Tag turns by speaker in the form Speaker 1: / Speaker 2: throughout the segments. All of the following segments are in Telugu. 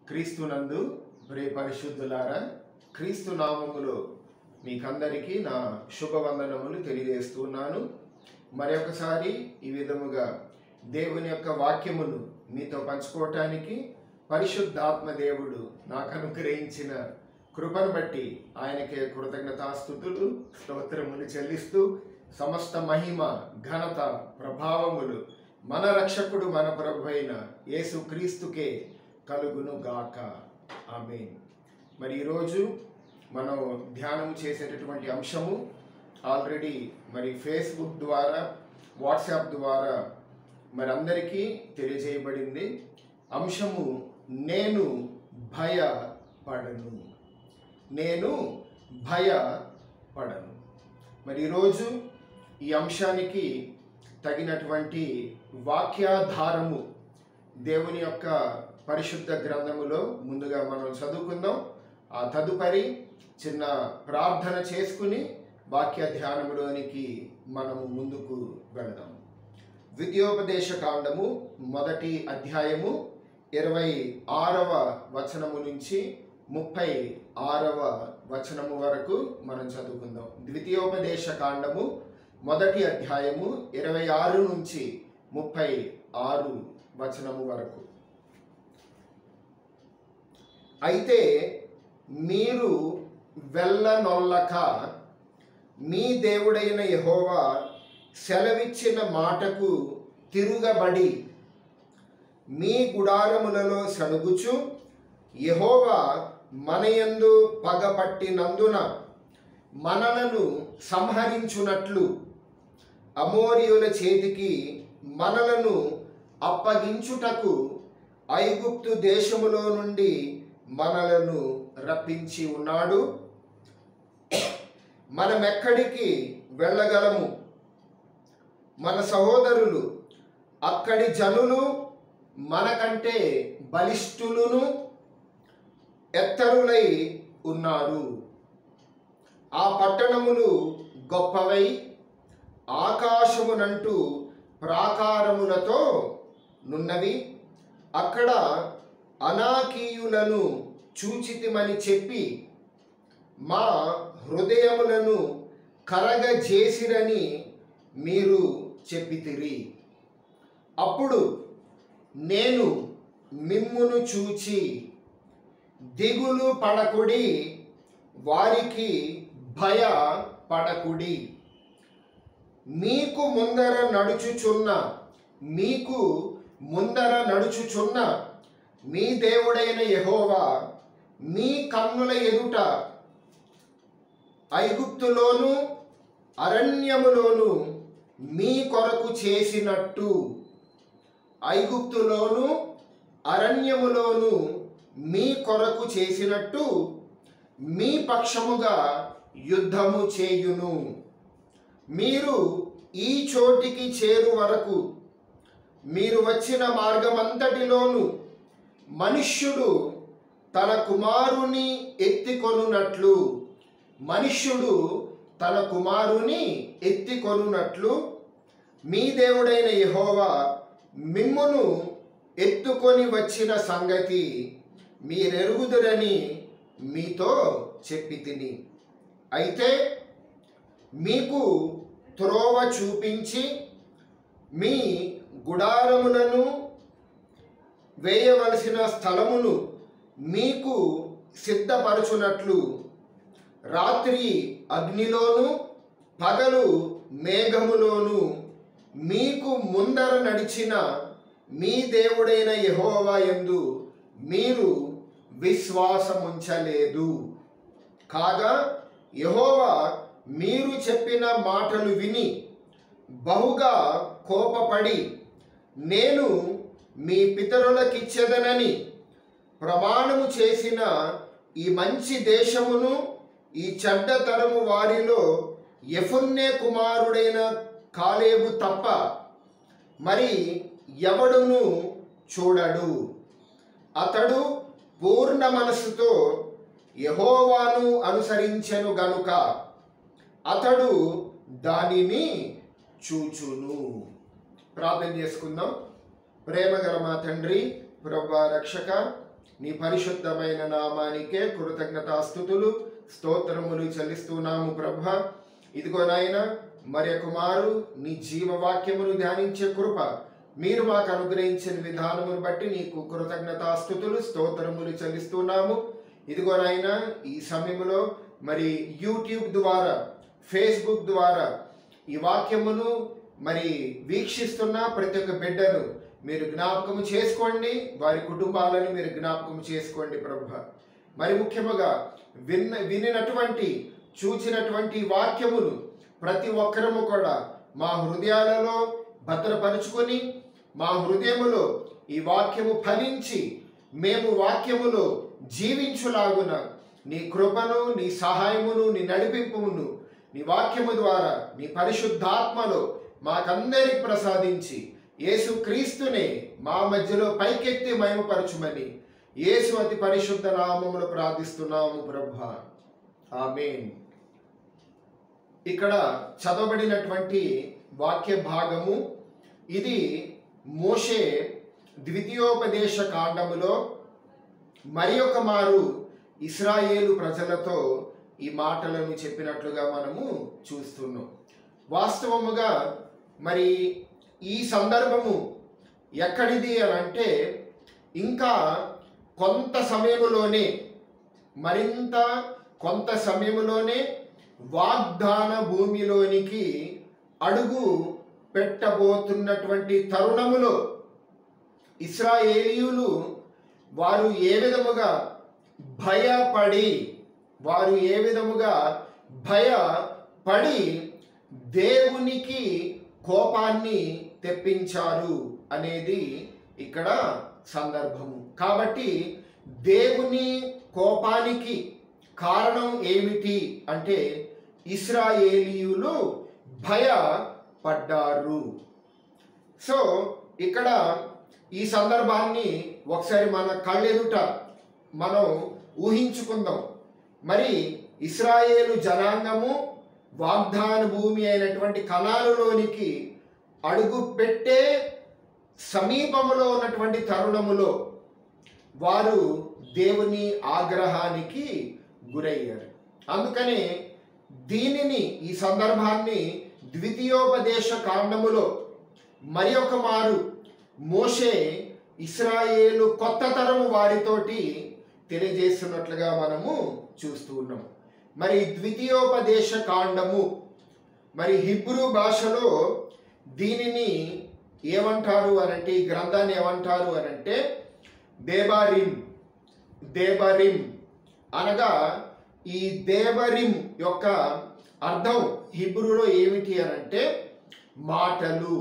Speaker 1: క్రీస్తునందు ప్రే పరిశుద్ధులారా క్రీస్తు నామములో మీకందరికీ నా శుభవందనములు తెలియజేస్తున్నాను మరొకసారి ఈ విధముగా దేవుని యొక్క వాక్యమును మీతో పంచుకోవటానికి పరిశుద్ధాత్మ దేవుడు నాకు అనుగ్రహించిన కృపను బట్టి ఆయనకే కృతజ్ఞతాస్థుతులు స్తోత్రములు చెల్లిస్తూ సమస్త మహిమ ఘనత ప్రభావములు మన రక్షకుడు మన ప్రభు అయిన యేసు క్రీస్తుకే కలుగును గాక ఆమె మరి ఈరోజు మనం ధ్యానం చేసేటటువంటి అంశము ఆల్రెడీ మరి ఫేస్బుక్ ద్వారా వాట్సాప్ ద్వారా మరి అందరికీ తెలియజేయబడింది అంశము నేను భయపడను నేను భయపడను మరి ఈరోజు ఈ అంశానికి తగినటువంటి వాక్యాధారము దేవుని యొక్క పరిశుద్ధ గ్రంథములో ముందుగా మనం చదువుకుందాం ఆ తదుపరి చిన్న ప్రార్థన చేసుకుని వాక్య ధ్యానములోనికి మనము ముందుకు వెళదాం ద్వితీయోపదేశ కాండము మొదటి అధ్యాయము ఇరవై ఆరవ వచనము నుంచి ముప్పై ఆరవ వచనము వరకు మనం చదువుకుందాం ద్వితీయోపదేశ కాండము మొదటి అధ్యాయము ఇరవై ఆరు నుంచి ముప్పై ఆరు వచనము వరకు అయితే మీరు వెళ్ళనొల్లక మీ దేవుడైన యెహోవా సెలవిచ్చిన మాటకు తిరుగబడి మీ గుడారములలో సనుగుచు యెహోవా మనయందు పగపట్టినందున మనలను సంహరించునట్లు అమోరియుల చేతికి మనలను అప్పగించుటకు ఐగుప్తు దేశములో నుండి మనలను రప్పించి ఉన్నాడు మనమెక్కడికి వెళ్ళగలము మన సహోదరులు అక్కడి జనులు మనకంటే బలిష్ఠులును ఎత్తరులై ఉన్నారు ఆ పట్టణములు గొప్పవై ఆకాశమునంటూ ప్రాకారములతో నున్నవి అక్కడ అనాకీయులను చూచితిమని చెప్పి మా హృదయములను కరగజేసిరని మీరు చెప్పితిరి అప్పుడు నేను మిమ్మును చూచి దిగులు పడకుడి వారికి భయ పడకుడి మీకు ముందర నడుచుచున్న మీకు ముందర నడుచుచున్న మీ దేవుడైన యెహోవా మీ కన్నుల ఎదుట ఐగుప్తులోను అరణ్యములోను మీ కొరకు చేసినట్టు ఐగుప్తులోను అరణ్యములోను మీ కొరకు చేసినట్టు మీ పక్షముగా యుద్ధము చేయును మీరు ఈ చోటికి చేరు వరకు మీరు వచ్చిన మార్గమంతటిలోను మనుష్యుడు తన కుమారుని ఎత్తికొనున్నట్లు మనుష్యుడు తన కుమారుని ఎత్తికొనున్నట్లు మీ దేవుడైన యెహోవా మిమ్మును ఎత్తుకొని వచ్చిన సంగతి మీరెరుగుదురని మీతో చెప్పి తిని అయితే మీకు త్రోవ చూపించి మీ గుడారములను వేయవలసిన స్థలమును మీకు సిద్ధపరచునట్లు రాత్రి అగ్నిలోను పగలు మేఘములోను మీకు ముందర నడిచిన మీ దేవుడైన యెహోవా యందు మీరు విశ్వాసముంచలేదు కాగా యెహోవా మీరు చెప్పిన మాటలు విని బహుగా కోపపడి నేను మీ పితరులకిచ్చేదనని ప్రమాణము చేసిన ఈ మంచి దేశమును ఈ చెడ్డ తరము వారిలో ఎఫున్నే కుమారుడైన కాలేబు తప్ప మరి ఎవడును చూడడు అతడు పూర్ణ మనస్సుతో యహోవాను అనుసరించెను గనుక అతడు దానిని చూచును ప్రార్థన చేసుకుందాం ప్రేమగల మా తండ్రి ప్రభా రక్షక నీ పరిశుద్ధమైన నామానికే కృతజ్ఞతాస్థుతులు స్తోత్రములు చెల్లిస్తున్నాము ప్రభ ఇదిగో నాయన మరి కుమారు నీ జీవవాక్యమును ధ్యానించే కృప మీరు మాకు అనుగ్రహించిన విధానమును బట్టి నీకు కృతజ్ఞతాస్థుతులు స్తోత్రములు చెల్లిస్తున్నాము ఇదిగో నాయన ఈ సమయంలో మరి యూట్యూబ్ ద్వారా ఫేస్బుక్ ద్వారా ఈ వాక్యమును మరి వీక్షిస్తున్న ప్రతి ఒక్క బిడ్డను మీరు జ్ఞాపకం చేసుకోండి వారి కుటుంబాలను మీరు జ్ఞాపకం చేసుకోండి ప్రభు మరి ముఖ్యముగా విన్న వినినటువంటి చూచినటువంటి వాక్యమును ప్రతి ఒక్కరము కూడా మా హృదయాలలో భద్రపరుచుకొని మా హృదయములో ఈ వాక్యము ఫలించి మేము వాక్యములో జీవించులాగున నీ కృపను నీ సహాయమును నీ నడిపింపును నీ వాక్యము ద్వారా నీ పరిశుద్ధాత్మలో మాకందరికి ప్రసాదించి యేసు క్రీస్తునే మా మధ్యలో పైకెత్తి మయమపరచుమని యేసు అతి పరిశుద్ధ నామములు ప్రార్థిస్తున్నాము ప్రభు ఆమేన్ ఇక్కడ చదవబడినటువంటి వాక్య భాగము ఇది మోషే ద్వితీయోపదేశ కాండములో మరి ఒక మారు ఇస్రాయేలు ప్రజలతో ఈ మాటలను చెప్పినట్లుగా మనము చూస్తున్నాం వాస్తవముగా మరి ఈ సందర్భము ఎక్కడిది అని అంటే ఇంకా కొంత సమయములోనే మరింత కొంత సమయములోనే వాగ్దాన భూమిలోనికి అడుగు పెట్టబోతున్నటువంటి తరుణములో ఇస్రాయేలీయులు వారు ఏ విధముగా భయపడి వారు ఏ విధముగా భయపడి దేవునికి కోపాన్ని తెప్పించారు అనేది ఇక్కడ సందర్భము కాబట్టి దేవుని కోపానికి కారణం ఏమిటి అంటే ఇస్రాయేలీయులు భయపడ్డారు సో ఇక్కడ ఈ సందర్భాన్ని ఒకసారి మన కళ్ళెదుట మనం ఊహించుకుందాం మరి ఇస్రాయేలు జనాంగము వాగ్దాన భూమి అయినటువంటి కణాలులోనికి అడుగు పెట్టే సమీపములో ఉన్నటువంటి తరుణములో వారు దేవుని ఆగ్రహానికి గురయ్యారు అందుకనే దీనిని ఈ సందర్భాన్ని ద్వితీయోపదేశ కాండములో మరి ఒక మారు మోషే ఇస్రాయేలు కొత్త తరము వారితోటి తెలియజేస్తున్నట్లుగా మనము చూస్తూ ఉన్నాం మరి ద్వితీయోపదేశ కాండము మరి హిబ్రూ భాషలో దీనిని ఏమంటారు అనంటే ఈ గ్రంథాన్ని ఏమంటారు అనంటే దేబారిం దేబరిం అనగా ఈ దేబరిం యొక్క అర్థం హిబ్రూలో ఏమిటి అనంటే మాటలు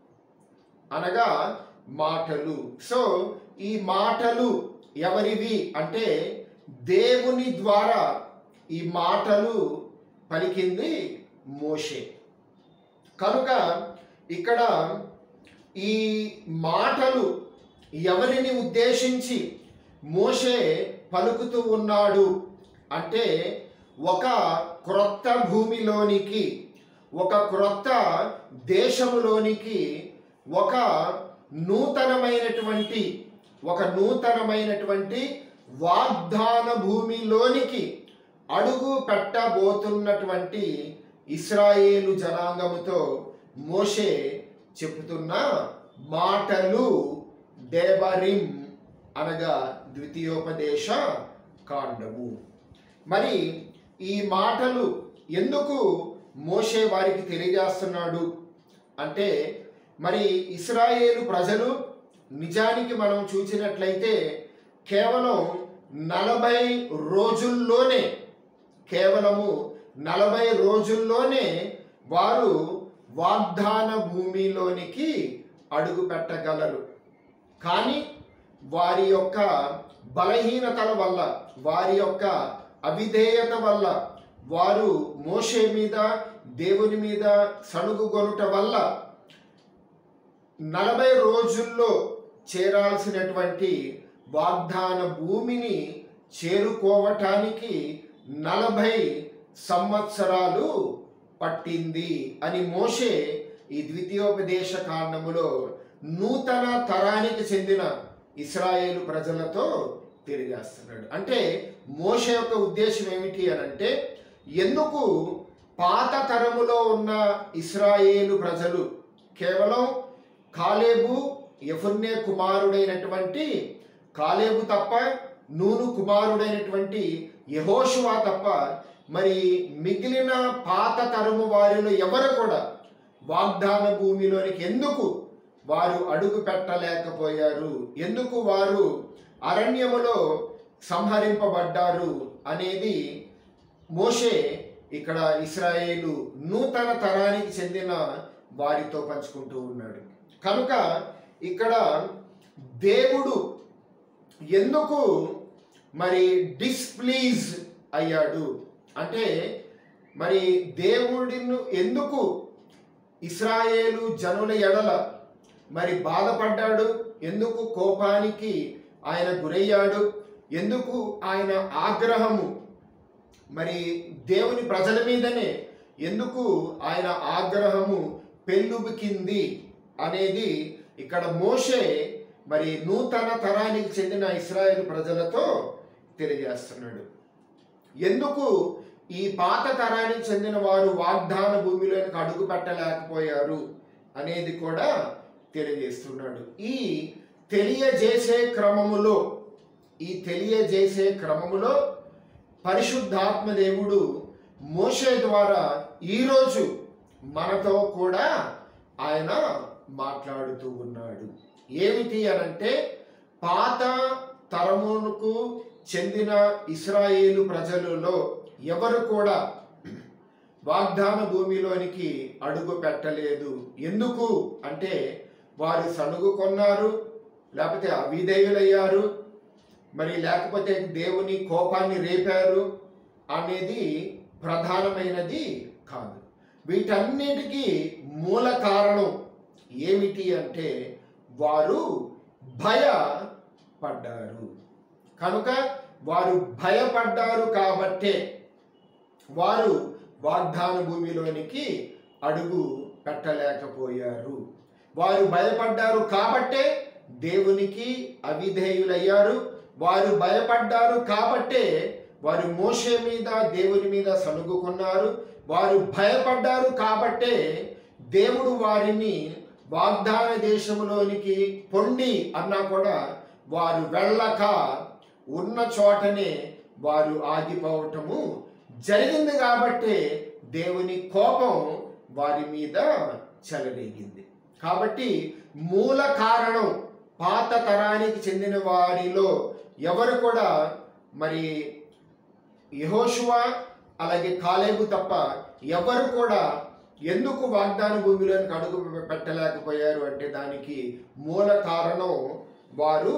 Speaker 1: అనగా మాటలు సో ఈ మాటలు ఎవరివి అంటే దేవుని ద్వారా ఈ మాటలు పలికింది మోషే కనుక ఇక్కడ ఈ మాటలు ఎవరిని ఉద్దేశించి మోషే పలుకుతూ ఉన్నాడు అంటే ఒక క్రొత్త భూమిలోనికి ఒక క్రొత్త దేశములోనికి ఒక నూతనమైనటువంటి ఒక నూతనమైనటువంటి వాగ్దాన భూమిలోనికి అడుగు పెట్టబోతున్నటువంటి ఇస్రాయేలు జనాంగముతో మోషే చెబుతున్న మాటలు దేబరిం అనగా ద్వితీయోపదేశ కాండము మరి ఈ మాటలు ఎందుకు మోషే వారికి తెలియజేస్తున్నాడు అంటే మరి ఇస్రాయేలు ప్రజలు నిజానికి మనం చూసినట్లయితే కేవలం నలభై రోజుల్లోనే కేవలము నలభై రోజుల్లోనే వారు వాగ్దాన భూమిలోనికి అడుగు పెట్టగలరు కానీ వారి యొక్క బలహీనతల వల్ల వారి యొక్క అవిధేయత వల్ల వారు మోషే మీద దేవుని మీద సణుగుగొనుట వల్ల నలభై రోజుల్లో చేరాల్సినటువంటి వాగ్దాన భూమిని చేరుకోవటానికి నలభై సంవత్సరాలు పట్టింది అని మోషే ఈ ద్వితీయోపదేశ కాండములో నూతన తరానికి చెందిన ఇస్రాయేలు ప్రజలతో తెలియజేస్తున్నాడు అంటే మోష యొక్క ఉద్దేశం ఏమిటి అని అంటే ఎందుకు పాత తరములో ఉన్న ఇస్రాయేలు ప్రజలు కేవలం కాలేబు యఫున్నే కుమారుడైనటువంటి కాలేబు తప్ప నూను కుమారుడైనటువంటి యహోషువా తప్ప మరి మిగిలిన పాత తరము వారిలో ఎవరు కూడా వాగ్దాన భూమిలోనికి ఎందుకు వారు అడుగు పెట్టలేకపోయారు ఎందుకు వారు అరణ్యములో సంహరింపబడ్డారు అనేది మోషే ఇక్కడ ఇస్రాయేలు నూతన తరానికి చెందిన వారితో పంచుకుంటూ ఉన్నాడు కనుక ఇక్కడ దేవుడు ఎందుకు మరి డిస్ప్లీజ్ అయ్యాడు అంటే మరి దేవుడిని ఎందుకు ఇస్రాయేలు జనుల ఎడల మరి బాధపడ్డాడు ఎందుకు కోపానికి ఆయన గురయ్యాడు ఎందుకు ఆయన ఆగ్రహము మరి దేవుని ప్రజల మీదనే ఎందుకు ఆయన ఆగ్రహము పెళ్ళుబికింది అనేది ఇక్కడ మోషే మరి నూతన తరానికి చెందిన ఇస్రాయేల్ ప్రజలతో తెలియజేస్తున్నాడు ఎందుకు ఈ పాత తరానికి చెందిన వారు వాగ్దాన భూమిలోనికి అడుగు పెట్టలేకపోయారు అనేది కూడా తెలియజేస్తున్నాడు ఈ తెలియజేసే క్రమములో ఈ తెలియజేసే క్రమములో పరిశుద్ధాత్మ దేవుడు మోషే ద్వారా ఈరోజు మనతో కూడా ఆయన మాట్లాడుతూ ఉన్నాడు ఏమిటి అనంటే పాత తరమునకు చెందిన ఇస్రాయేలు ప్రజలలో ఎవరు కూడా వాగ్దాన భూమిలోనికి అడుగు పెట్టలేదు ఎందుకు అంటే వారు సణుగు కొన్నారు లేకపోతే అవిధేయులయ్యారు మరి లేకపోతే దేవుని కోపాన్ని రేపారు అనేది ప్రధానమైనది కాదు వీటన్నిటికీ మూల కారణం ఏమిటి అంటే వారు భయపడ్డారు కనుక వారు భయపడ్డారు కాబట్టే వారు వాగ్దాన భూమిలోనికి అడుగు పెట్టలేకపోయారు వారు భయపడ్డారు కాబట్టే దేవునికి అవిధేయులయ్యారు వారు భయపడ్డారు కాబట్టే వారు మోషే మీద దేవుని మీద సణుగుకున్నారు వారు భయపడ్డారు కాబట్టే దేవుడు వారిని వాగ్దాన దేశంలోనికి పొండి అన్నా కూడా వారు వెళ్ళక ఉన్న చోటనే వారు ఆగిపోవటము జరిగింది కాబట్టే దేవుని కోపం వారి మీద చెలరేగింది కాబట్టి మూల కారణం పాత తరానికి చెందిన వారిలో ఎవరు కూడా మరి యహోషువ అలాగే కాలేబు తప్ప ఎవరు కూడా ఎందుకు వాగ్దాన భూమిలోనికి అడుగు పెట్టలేకపోయారు అంటే దానికి మూల కారణం వారు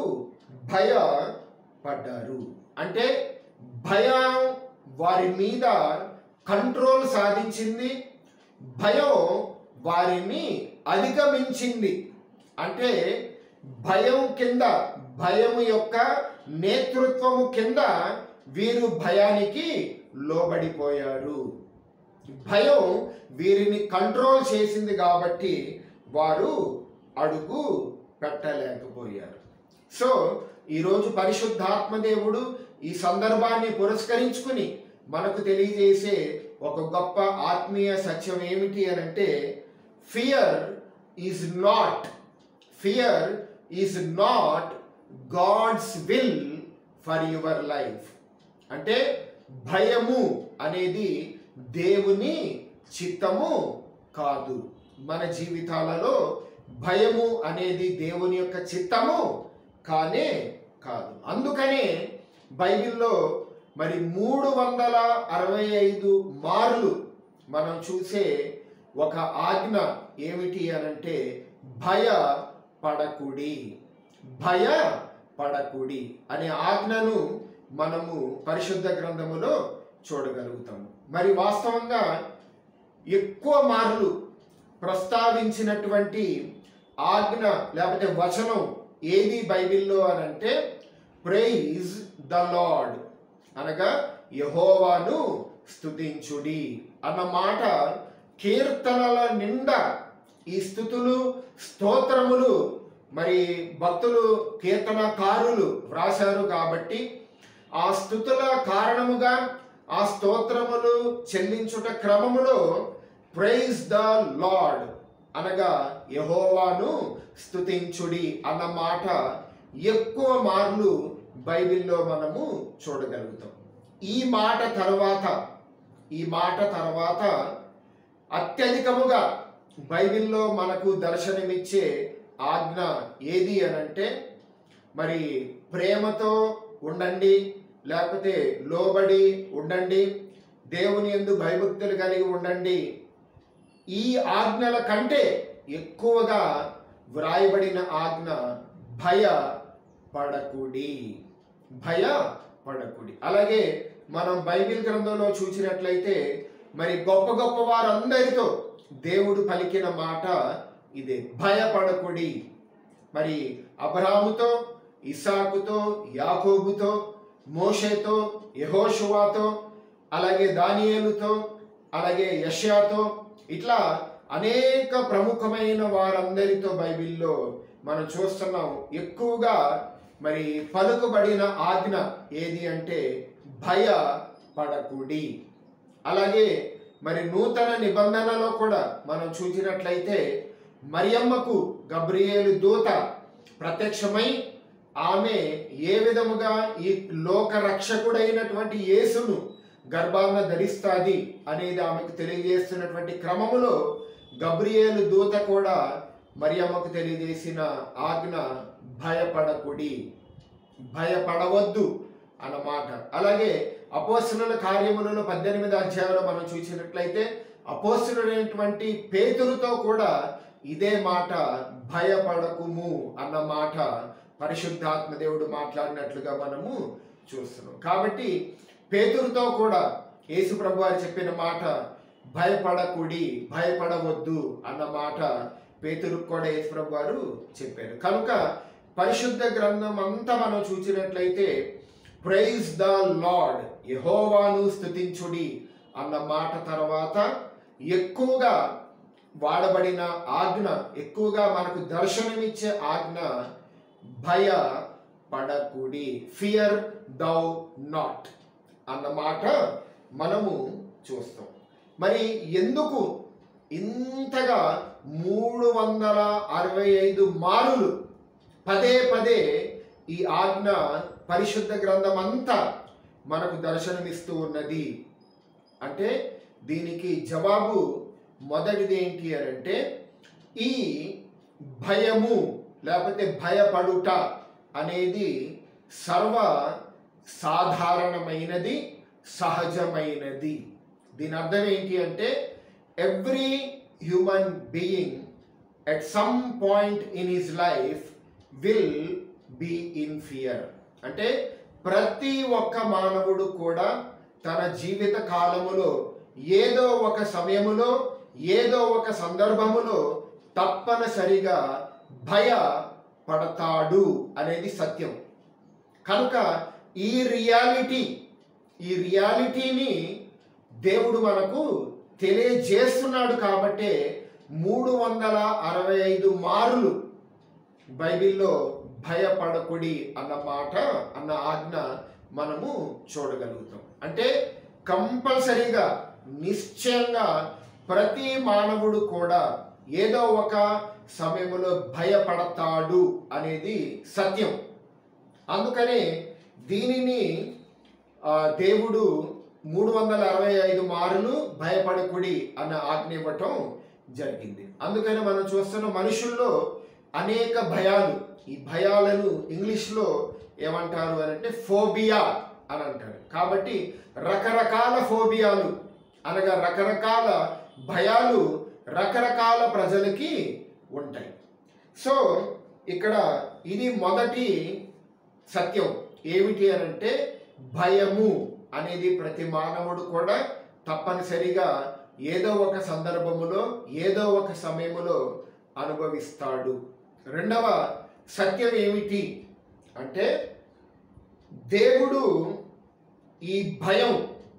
Speaker 1: భయపడ్డారు అంటే భయం వారి మీద కంట్రోల్ సాధించింది భయం వారిని అధిగమించింది అంటే భయం కింద భయం యొక్క నేతృత్వము కింద వీరు భయానికి లోబడిపోయారు భయం వీరిని కంట్రోల్ చేసింది కాబట్టి వారు అడుగు పెట్టలేకపోయారు సో ఈరోజు పరిశుద్ధాత్మ దేవుడు ఈ సందర్భాన్ని పురస్కరించుకుని మనకు తెలియజేసే ఒక గొప్ప ఆత్మీయ సత్యం ఏమిటి అని అంటే fear is not fear is not God's will for your life అంటే భయము అనేది దేవుని చిత్తము కాదు మన జీవితాలలో భయము అనేది దేవుని యొక్క చిత్తము కానే కాదు అందుకనే బైబిల్లో మరి మూడు వందల అరవై ఐదు మార్లు మనం చూసే ఒక ఆజ్ఞ ఏమిటి అనంటే భయ పడకుడి భయ పడకుడి అనే ఆజ్ఞను మనము పరిశుద్ధ గ్రంథములో చూడగలుగుతాము మరి వాస్తవంగా ఎక్కువ మార్లు ప్రస్తావించినటువంటి ఆజ్ఞ లేకపోతే వచనం ఏది బైబిల్లో అని అంటే ప్రైజ్ ద లార్డ్ అనగా యహోవాను స్తుతించుడి అన్న మాట కీర్తనల నిండా ఈ స్థుతులు స్తోత్రములు మరి భక్తులు కీర్తనకారులు వ్రాశారు కాబట్టి ఆ స్థుతుల కారణముగా ఆ స్తోత్రములు చెల్లించుట క్రమములో ప్రైజ్ ద లార్డ్ అనగా యహోవాను స్తుతించుడి అన్న మాట ఎక్కువ మార్లు బైబిల్లో మనము చూడగలుగుతాం ఈ మాట తర్వాత ఈ మాట తర్వాత అత్యధికముగా బైబిల్లో మనకు దర్శనమిచ్చే ఆజ్ఞ ఏది అనంటే మరి ప్రేమతో ఉండండి లేకపోతే లోబడి ఉండండి దేవుని ఎందు భయభక్తులు కలిగి ఉండండి ఈ ఆజ్ఞల కంటే ఎక్కువగా వ్రాయబడిన ఆజ్ఞ భయ పడకుడి భయ పడకుడి అలాగే మనం బైబిల్ గ్రంథంలో చూసినట్లయితే మరి గొప్ప గొప్ప వారందరితో దేవుడు పలికిన మాట ఇదే భయపడకుడి మరి అబ్రాముతో ఇసాకుతో యాకోబుతో మోషేతో యహోషువాతో అలాగే దానియేలుతో అలాగే యష్యాతో ఇట్లా అనేక ప్రముఖమైన వారందరితో బైబిల్లో మనం చూస్తున్నాం ఎక్కువగా మరి పలుకుబడిన ఆజ్ఞ ఏది అంటే భయ పడకుడి అలాగే మరి నూతన నిబంధనలో కూడా మనం చూసినట్లయితే మరియమ్మకు గబ్రియేలు దూత ప్రత్యక్షమై ఆమె ఏ విధముగా ఈ లోక రక్షకుడైనటువంటి యేసును గర్భాన్న ధరిస్తాది అనేది ఆమెకు తెలియజేస్తున్నటువంటి క్రమములో గబ్రియేలు దూత కూడా మరియమ్మకు తెలియజేసిన ఆజ్ఞ భయపడకుడి భయపడవద్దు అన్నమాట అలాగే అపోస్తుల కార్యములలో పద్దెనిమిది అధ్యాయంలో మనం చూసినట్లయితే అపోస్తులైనటువంటి పేతురుతో కూడా ఇదే మాట భయపడకుము అన్న మాట పరిశుద్ధాత్మ దేవుడు మాట్లాడినట్లుగా మనము చూస్తున్నాం కాబట్టి పేతురుతో కూడా యేసు ప్రభు వారు చెప్పిన మాట భయపడకుడి భయపడవద్దు అన్న మాట పేతురుకు కూడా యేసు ప్రభు వారు చెప్పారు కనుక పరిశుద్ధ గ్రంథం అంతా మనం చూసినట్లయితే ప్రైజ్ ద లార్డ్ యహోవాను స్థుతించుడి అన్న మాట తర్వాత ఎక్కువగా వాడబడిన ఆజ్ఞ ఎక్కువగా మనకు దర్శనమిచ్చే ఆజ్ఞ భయ పడకుడి ఫియర్ దౌ నాట్ అన్న మాట మనము చూస్తాం మరి ఎందుకు ఇంతగా మూడు వందల అరవై ఐదు మారులు పదే పదే ఈ ఆజ్ఞ పరిశుద్ధ గ్రంథం అంతా మనకు దర్శనమిస్తూ ఉన్నది అంటే దీనికి జవాబు మొదటిది ఏంటి అని అంటే ఈ భయము లేకపోతే భయపడుట అనేది సర్వ సాధారణమైనది సహజమైనది దీని అర్థం ఏంటి అంటే every human being at some point in his life will be in fear అంటే ప్రతి ఒక్క మానవుడు కూడా తన జీవిత కాలములో ఏదో ఒక సమయములో ఏదో ఒక సందర్భములో తప్పనిసరిగా భయ పడతాడు అనేది సత్యం కనుక ఈ రియాలిటీ ఈ రియాలిటీని దేవుడు మనకు తెలియజేస్తున్నాడు కాబట్టే మూడు వందల అరవై ఐదు మార్లు బైబిల్లో భయపడకుడి అన్న మాట అన్న ఆజ్ఞ మనము చూడగలుగుతాం అంటే కంపల్సరీగా నిశ్చయంగా ప్రతి మానవుడు కూడా ఏదో ఒక సమయంలో భయపడతాడు అనేది సత్యం అందుకనే దీనిని ఆ, దేవుడు మూడు వందల అరవై ఐదు మారులు భయపడకుడి అన్న ఆజ్ఞ ఇవ్వటం జరిగింది అందుకని మనం చూస్తున్న మనుషుల్లో అనేక భయాలు ఈ భయాలను ఇంగ్లీష్లో ఏమంటారు అని అంటే ఫోబియా అని అంటారు కాబట్టి రకరకాల ఫోబియాలు అనగా రకరకాల భయాలు రకరకాల ప్రజలకి ఉంటాయి సో ఇక్కడ ఇది మొదటి సత్యం ఏమిటి అని అంటే భయము అనేది ప్రతి మానవుడు కూడా తప్పనిసరిగా ఏదో ఒక సందర్భములో ఏదో ఒక సమయములో అనుభవిస్తాడు రెండవ సత్యం ఏమిటి అంటే దేవుడు ఈ భయం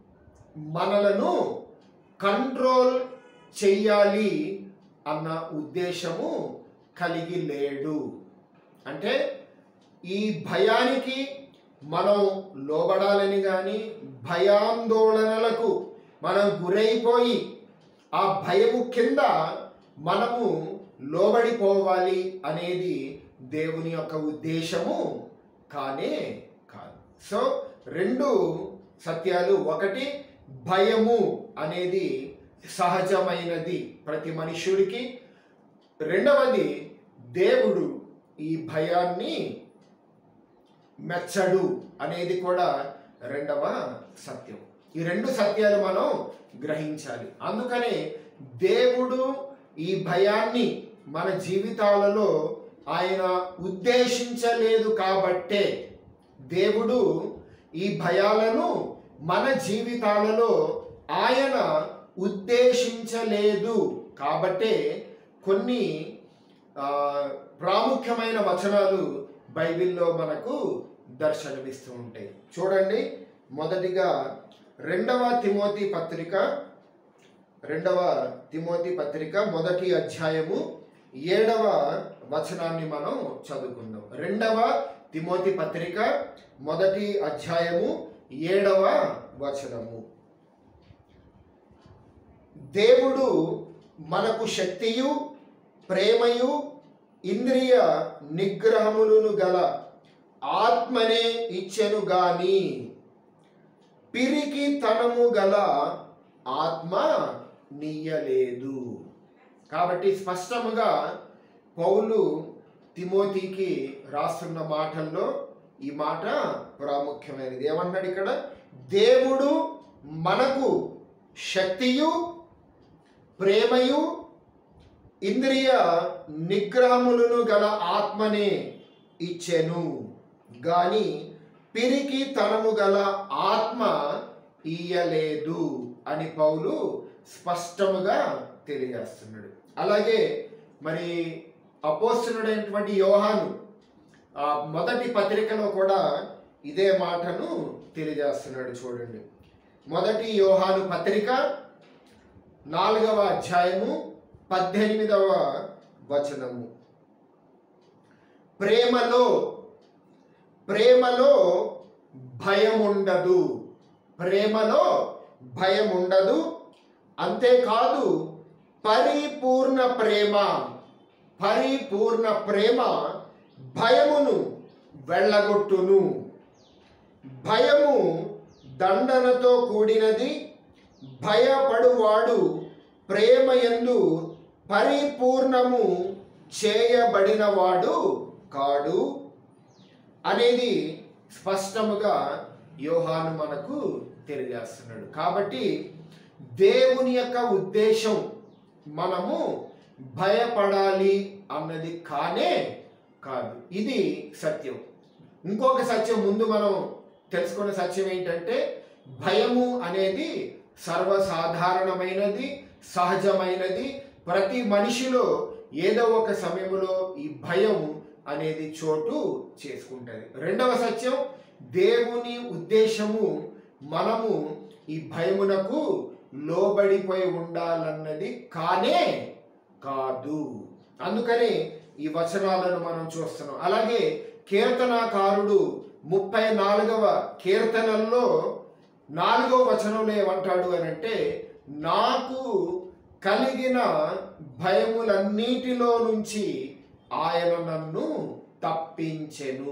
Speaker 1: మనలను కంట్రోల్ చెయ్యాలి అన్న ఉద్దేశము కలిగి లేడు అంటే ఈ భయానికి మనం లోబడాలని కానీ భయాందోళనలకు మనం గురైపోయి ఆ భయము కింద మనము లోబడిపోవాలి అనేది దేవుని యొక్క ఉద్దేశము కానే కాదు సో రెండు సత్యాలు ఒకటి భయము అనేది సహజమైనది ప్రతి మనుష్యుడికి రెండవది దేవుడు ఈ భయాన్ని మెచ్చడు అనేది కూడా రెండవ సత్యం ఈ రెండు సత్యాలు మనం గ్రహించాలి అందుకనే దేవుడు ఈ భయాన్ని మన జీవితాలలో ఆయన ఉద్దేశించలేదు కాబట్టే దేవుడు ఈ భయాలను మన జీవితాలలో ఆయన ఉద్దేశించలేదు కాబట్టే కొన్ని ఆ, ప్రాముఖ్యమైన వచనాలు బైబిల్లో మనకు దర్శనమిస్తూ ఉంటాయి చూడండి మొదటిగా రెండవ తిమోతి పత్రిక రెండవ తిమోతి పత్రిక మొదటి అధ్యాయము ఏడవ వచనాన్ని మనం చదువుకుందాం రెండవ తిమోతి పత్రిక మొదటి అధ్యాయము ఏడవ వచనము దేవుడు మనకు శక్తియు ప్రేమయు ఇంద్రియ నిగ్రహములను గల ఆత్మనే ఇచ్చెను గాని పిరికి తనము గల ఆత్మ నీయలేదు కాబట్టి స్పష్టముగా పౌలు తిమోతికి రాస్తున్న మాటల్లో ఈ మాట ప్రాముఖ్యమైనది ఏమన్నాడు ఇక్కడ దేవుడు మనకు శక్తియు ప్రేమయు ఇంద్రియ నిగ్రహములను గల ఆత్మనే ఇచ్చెను గాని పిరికి తనము గల ఆత్మ ఇయ్యలేదు అని పౌలు స్పష్టముగా తెలియజేస్తున్నాడు అలాగే మరి అపోస్తుడైనటువంటి యోహాను ఆ మొదటి పత్రికలో కూడా ఇదే మాటను తెలియజేస్తున్నాడు చూడండి మొదటి యోహాను పత్రిక నాలుగవ అధ్యాయము పద్దెనిమిదవ వచనము ప్రేమలో ప్రేమలో భయం ఉండదు ప్రేమలో భయం ఉండదు అంతేకాదు పరిపూర్ణ ప్రేమ పరిపూర్ణ ప్రేమ భయమును వెళ్ళగొట్టును భయము దండనతో కూడినది భయపడువాడు ప్రేమ యందు పరిపూర్ణము చేయబడినవాడు కాడు అనేది స్పష్టముగా యోహాను మనకు తెలియజేస్తున్నాడు కాబట్టి దేవుని యొక్క ఉద్దేశం మనము భయపడాలి అన్నది కానే కాదు ఇది సత్యం ఇంకొక సత్యం ముందు మనం తెలుసుకున్న సత్యం ఏంటంటే భయము అనేది సర్వసాధారణమైనది సహజమైనది ప్రతి మనిషిలో ఏదో ఒక సమయంలో ఈ భయం అనేది చోటు చేసుకుంటుంది రెండవ సత్యం దేవుని ఉద్దేశము మనము ఈ భయమునకు లోబడిపోయి ఉండాలన్నది కానే కాదు అందుకని ఈ వచనాలను మనం చూస్తున్నాం అలాగే కీర్తనాకారుడు ముప్పై నాలుగవ కీర్తనల్లో నాలుగవ వచనంలో ఏమంటాడు అని అంటే నాకు కలిగిన భయములన్నిటిలో నుంచి ఆయన నన్ను తప్పించెను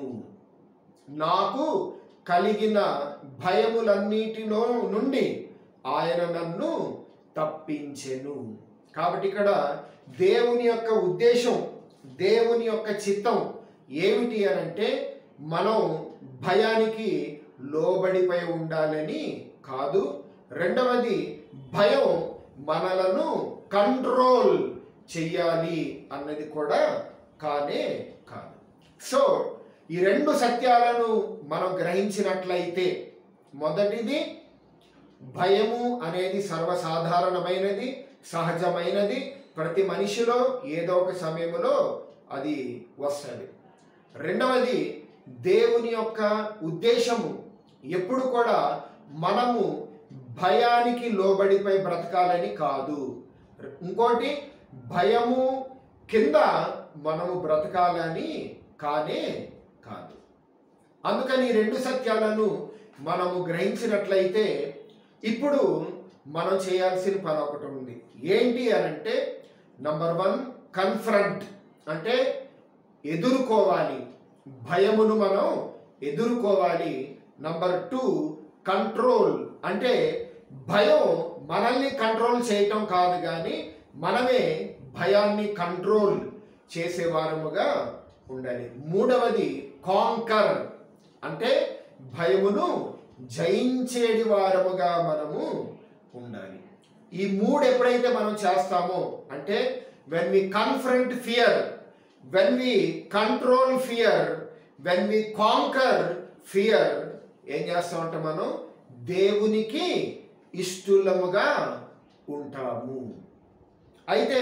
Speaker 1: నాకు కలిగిన భయములన్నిటిలో నుండి ఆయన నన్ను తప్పించెను కాబట్టి ఇక్కడ దేవుని యొక్క ఉద్దేశం దేవుని యొక్క చిత్తం ఏమిటి అని అంటే మనం భయానికి లోబడిపోయి ఉండాలని కాదు రెండవది భయం మనలను కంట్రోల్ చెయ్యాలి అన్నది కూడా కానే కాదు సో ఈ రెండు సత్యాలను మనం గ్రహించినట్లయితే మొదటిది భయము అనేది సర్వసాధారణమైనది సహజమైనది ప్రతి మనిషిలో ఏదో ఒక సమయంలో అది వస్తుంది రెండవది దేవుని యొక్క ఉద్దేశము ఎప్పుడు కూడా మనము భయానికి లోబడిపై బ్రతకాలని కాదు ఇంకోటి భయము కింద మనము బ్రతకాలని కానే కాదు అందుకని ఈ రెండు సత్యాలను మనము గ్రహించినట్లయితే ఇప్పుడు మనం చేయాల్సిన పని ఒకటి ఉంది ఏంటి అని అంటే నంబర్ వన్ కన్ఫ్రంట్ అంటే ఎదుర్కోవాలి భయమును మనం ఎదుర్కోవాలి నంబర్ టూ కంట్రోల్ అంటే భయం మనల్ని కంట్రోల్ చేయటం కాదు కానీ మనమే భయాన్ని కంట్రోల్ చేసేవారముగా ఉండాలి మూడవది కాంకర్ అంటే భయమును జయించేడి వారముగా మనము ఉండాలి ఈ మూడు ఎప్పుడైతే మనం చేస్తామో అంటే when we confront fear when we control fear when we conquer fear ఏం చేస్తామంటే మనం దేవునికి ఇష్టలముగా ఉంటాము అయితే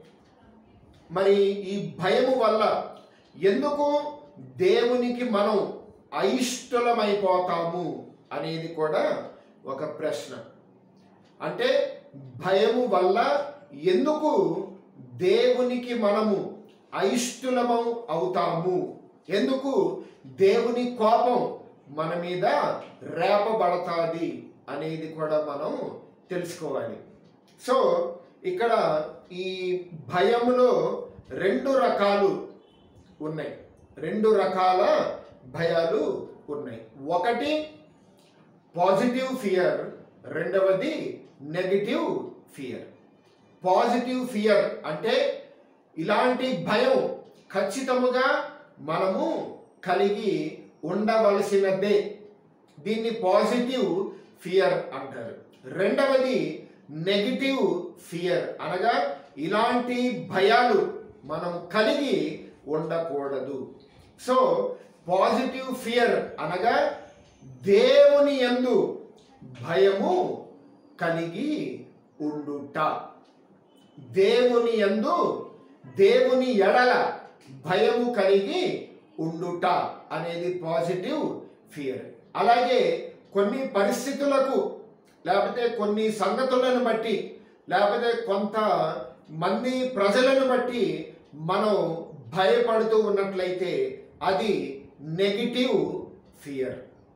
Speaker 1: మరి ఈ భయము వల్ల ఎందుకు దేవునికి మనం అయిష్టలమైపోతాము అనేది కూడా ఒక ప్రశ్న అంటే భయము వల్ల ఎందుకు దేవునికి మనము అయిష్టలము అవుతాము ఎందుకు దేవుని కోపం మన మీద రేపబడతాది అనేది కూడా మనం తెలుసుకోవాలి సో ఇక్కడ ఈ భయములో రెండు రకాలు ఉన్నాయి రెండు రకాల భయాలు ఉన్నాయి ఒకటి పాజిటివ్ ఫియర్ రెండవది నెగిటివ్ ఫియర్ పాజిటివ్ ఫియర్ అంటే ఇలాంటి భయం ఖచ్చితముగా మనము కలిగి ఉండవలసినదే దీన్ని పాజిటివ్ ఫియర్ అంటారు రెండవది నెగిటివ్ ఫియర్ అనగా ఇలాంటి భయాలు మనం కలిగి ఉండకూడదు సో పాజిటివ్ ఫియర్ అనగా దేవుని యందు భయము కలిగి ఉండుట దేవుని యందు దేవుని ఎడల భయము కలిగి ఉండుట అనేది పాజిటివ్ ఫియర్ అలాగే కొన్ని పరిస్థితులకు లేకపోతే కొన్ని సంగతులను బట్టి లేకపోతే కొంత మంది ప్రజలను బట్టి మనం భయపడుతూ ఉన్నట్లయితే అది నెగిటివ్ ఫియర్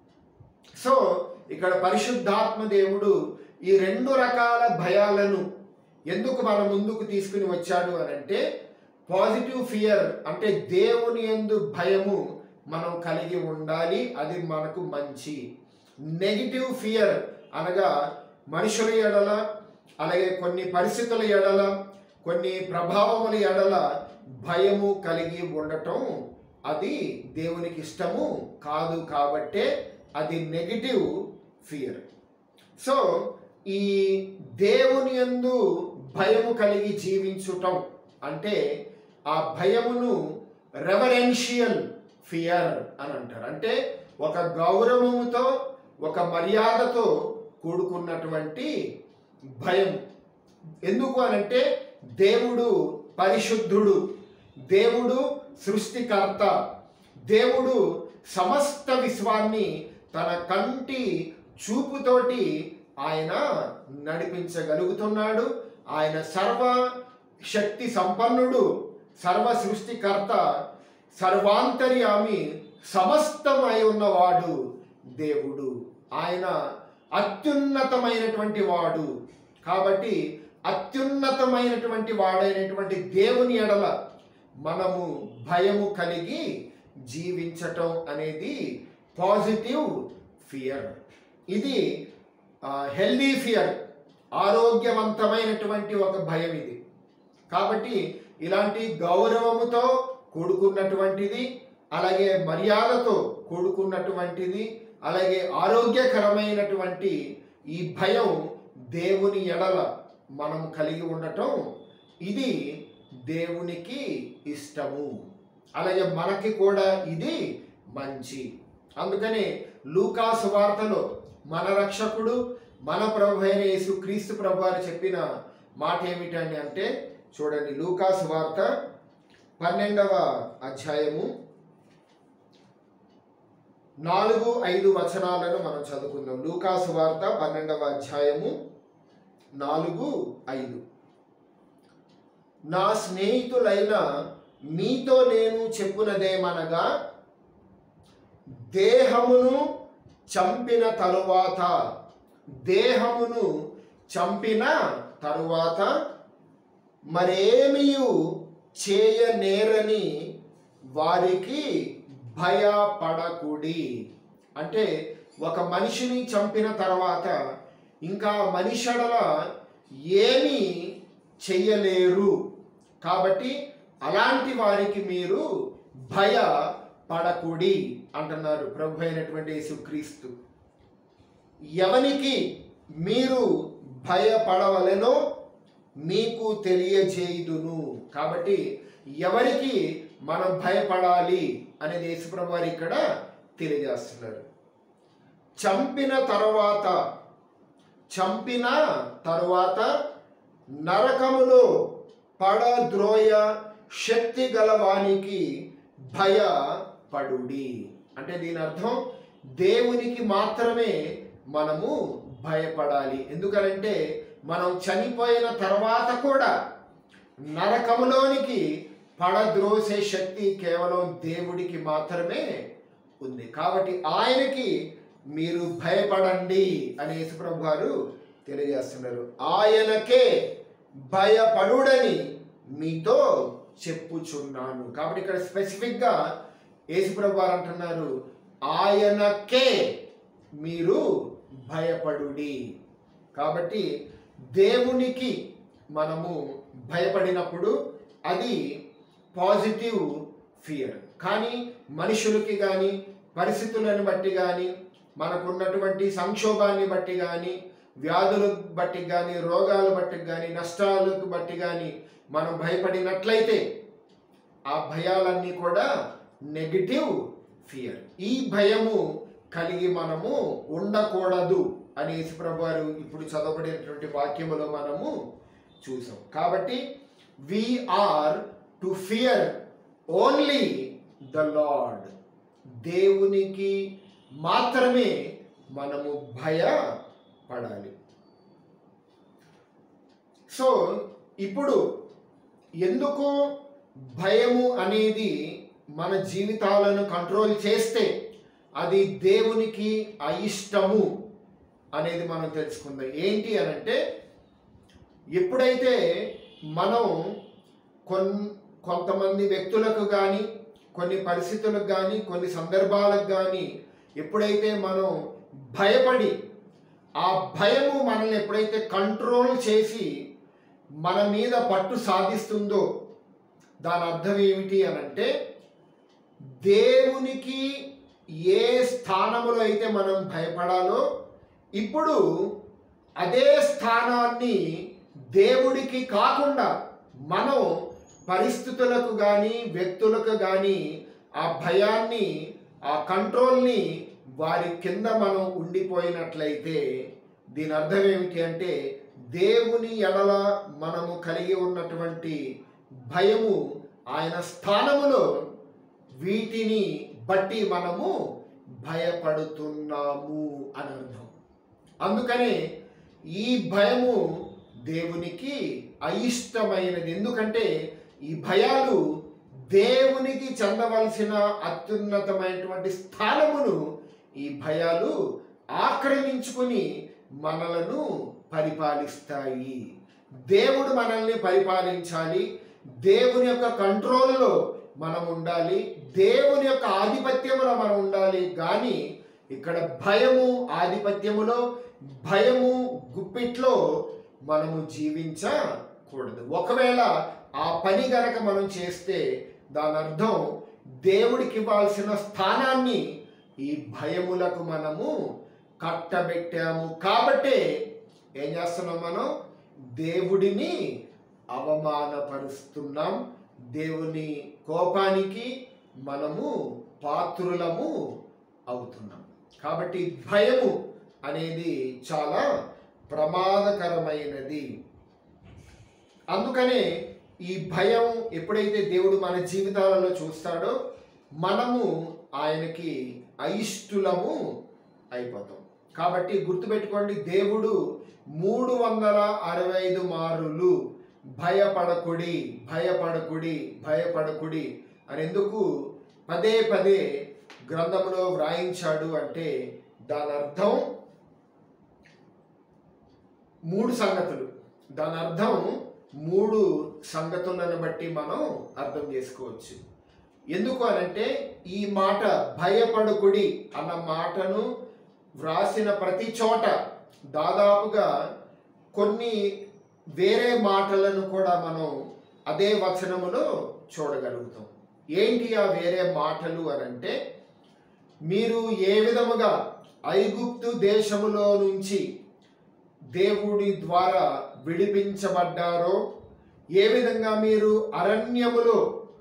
Speaker 1: సో ఇక్కడ పరిశుద్ధాత్మ దేవుడు ఈ రెండు రకాల భయాలను ఎందుకు మన ముందుకు తీసుకుని వచ్చాడు అని అంటే పాజిటివ్ ఫియర్ అంటే దేవుని ఎందు భయము మనం కలిగి ఉండాలి అది మనకు మంచి నెగిటివ్ ఫియర్ అనగా మనుషుల ఎడల అలాగే కొన్ని పరిస్థితుల ఎడల కొన్ని ప్రభావముల ఎడల భయము కలిగి ఉండటం అది దేవునికి ఇష్టము కాదు కాబట్టే అది నెగిటివ్ ఫియర్ సో ఈ దేవుని యందు భయము కలిగి జీవించుటం అంటే ఆ భయమును రెవరెన్షియల్ ఫియర్ అని అంటారు అంటే ఒక గౌరవముతో ఒక మర్యాదతో కూడుకున్నటువంటి భయం ఎందుకు అనంటే దేవుడు పరిశుద్ధుడు దేవుడు సృష్టికర్త దేవుడు సమస్త విశ్వాన్ని తన కంటి చూపుతోటి ఆయన నడిపించగలుగుతున్నాడు ఆయన సర్వ శక్తి సంపన్నుడు సర్వ సృష్టికర్త సర్వాంతర్యామి సమస్తమై ఉన్నవాడు దేవుడు ఆయన అత్యున్నతమైనటువంటి వాడు కాబట్టి అత్యున్నతమైనటువంటి వాడైనటువంటి దేవుని ఎడల మనము భయము కలిగి జీవించటం అనేది పాజిటివ్ ఫియర్ ఇది హెల్దీ ఫియర్ ఆరోగ్యవంతమైనటువంటి ఒక భయం ఇది కాబట్టి ఇలాంటి గౌరవముతో కూడుకున్నటువంటిది అలాగే మర్యాదతో కూడుకున్నటువంటిది అలాగే ఆరోగ్యకరమైనటువంటి ఈ భయం దేవుని ఎడల మనం కలిగి ఉండటం ఇది దేవునికి ఇష్టము అలాగే మనకి కూడా ఇది మంచి అందుకనే లూకాసు వార్తలో మన రక్షకుడు మన ప్రభు అయిన యేసు క్రీస్తు ప్రభు వారు చెప్పిన మాట ఏమిటండి అంటే చూడండి లూకాసు వార్త పన్నెండవ అధ్యాయము నాలుగు ఐదు వచనాలను మనం చదువుకుందాం లూకాసు వార్త పన్నెండవ అధ్యాయము నాలుగు ఐదు నా స్నేహితులైన మీతో నేను చెప్పునదేమనగా దేహమును చంపిన తరువాత దేహమును చంపిన తరువాత మరేమియు చేయనేరని వారికి భయపడకుడి అంటే ఒక మనిషిని చంపిన తర్వాత ఇంకా మనిషడల ఏమీ చెయ్యలేరు కాబట్టి అలాంటి వారికి మీరు భయపడకుడి అంటున్నారు ప్రభు అయినటువంటి యేసుక్రీస్తు ఎవనికి మీరు భయపడవలెనో మీకు తెలియజేయుదును కాబట్టి ఎవరికి మనం భయపడాలి అనేది యేసుప్రభు వారు ఇక్కడ తెలియజేస్తున్నారు చంపిన తర్వాత చంపిన తరువాత నరకములో పడద్రోయ శక్తి గలవానికి భయపడుడి అంటే దీని అర్థం దేవునికి మాత్రమే మనము భయపడాలి ఎందుకనంటే మనం చనిపోయిన తర్వాత కూడా నరకములోనికి పడద్రోసే శక్తి కేవలం దేవుడికి మాత్రమే ఉంది కాబట్టి ఆయనకి మీరు భయపడండి అని యేసుప్రభు గారు తెలియజేస్తున్నారు ఆయనకే భయపడుడని మీతో చెప్పుచున్నాను కాబట్టి ఇక్కడ స్పెసిఫిక్గా యేసుప్రభు గారు అంటున్నారు ఆయనకే మీరు భయపడుడి కాబట్టి దేవునికి మనము భయపడినప్పుడు అది పాజిటివ్ ఫియర్ కానీ మనుషులకి కానీ పరిస్థితులను బట్టి కానీ మనకున్నటువంటి సంక్షోభాన్ని బట్టి కానీ వ్యాధులను బట్టి కానీ రోగాలు బట్టి కానీ నష్టాలకు బట్టి కానీ మనం భయపడినట్లయితే ఆ భయాలన్నీ కూడా నెగిటివ్ ఫియర్ ఈ భయము కలిగి మనము ఉండకూడదు అని యేసుప్రభు వారు ఇప్పుడు చదవబడినటువంటి వాక్యములో మనము చూసాం కాబట్టి are to fear only the Lord దేవునికి మాత్రమే మనము భయపడాలి సో ఇప్పుడు ఎందుకు భయము అనేది మన జీవితాలను కంట్రోల్ చేస్తే అది దేవునికి అయిష్టము అనేది మనం తెలుసుకుందాం ఏంటి అని అంటే ఎప్పుడైతే మనం కొన్ కొంతమంది వ్యక్తులకు కానీ కొన్ని పరిస్థితులకు కానీ కొన్ని సందర్భాలకు కానీ ఎప్పుడైతే మనం భయపడి ఆ భయము మనల్ని ఎప్పుడైతే కంట్రోల్ చేసి మన మీద పట్టు సాధిస్తుందో దాని అర్థం ఏమిటి అని అంటే దేవునికి ఏ స్థానములో అయితే మనం భయపడాలో ఇప్పుడు అదే స్థానాన్ని దేవుడికి కాకుండా మనం పరిస్థితులకు కానీ వ్యక్తులకు కానీ ఆ భయాన్ని ఆ కంట్రోల్ని వారి కింద మనం ఉండిపోయినట్లయితే దీని అర్థం ఏమిటి అంటే దేవుని ఎడల మనము కలిగి ఉన్నటువంటి భయము ఆయన స్థానములో వీటిని బట్టి మనము భయపడుతున్నాము అని అర్థం అందుకనే ఈ భయము దేవునికి అయిష్టమైనది ఎందుకంటే ఈ భయాలు దేవునికి చెందవలసిన అత్యున్నతమైనటువంటి స్థానమును ఈ భయాలు ఆక్రమించుకుని మనలను పరిపాలిస్తాయి దేవుడు మనల్ని పరిపాలించాలి దేవుని యొక్క కంట్రోల్లో మనం ఉండాలి దేవుని యొక్క ఆధిపత్యములో మనం ఉండాలి కానీ ఇక్కడ భయము ఆధిపత్యములో భయము గుప్పిట్లో మనము జీవించకూడదు ఒకవేళ ఆ పని గనక మనం చేస్తే దాని అర్థం దేవుడికి ఇవ్వాల్సిన స్థానాన్ని ఈ భయములకు మనము కట్టబెట్టాము కాబట్టే ఏం చేస్తున్నాం మనం దేవుడిని అవమానపరుస్తున్నాం దేవుని కోపానికి మనము పాత్రులము అవుతున్నాం కాబట్టి భయము అనేది చాలా ప్రమాదకరమైనది అందుకనే ఈ భయం ఎప్పుడైతే దేవుడు మన జీవితాలలో చూస్తాడో మనము ఆయనకి అయిష్టులము అయిపోతాం కాబట్టి గుర్తుపెట్టుకోండి దేవుడు మూడు వందల అరవై ఐదు మారులు భయపడకుడి భయపడకుడి భయపడకుడి అని ఎందుకు పదే పదే గ్రంథంలో వ్రాయించాడు అంటే దాని అర్థం మూడు సంగతులు దాని అర్థం మూడు సంగతులను బట్టి మనం అర్థం చేసుకోవచ్చు ఎందుకు అనంటే ఈ మాట భయపడుకుడి అన్న మాటను వ్రాసిన ప్రతి చోట దాదాపుగా కొన్ని వేరే మాటలను కూడా మనం అదే వచనములో చూడగలుగుతాం ఏంటి ఆ వేరే మాటలు అనంటే మీరు ఏ విధముగా ఐగుప్తు దేశములో నుంచి దేవుడి ద్వారా విడిపించబడ్డారో ఏ విధంగా మీరు అరణ్యములో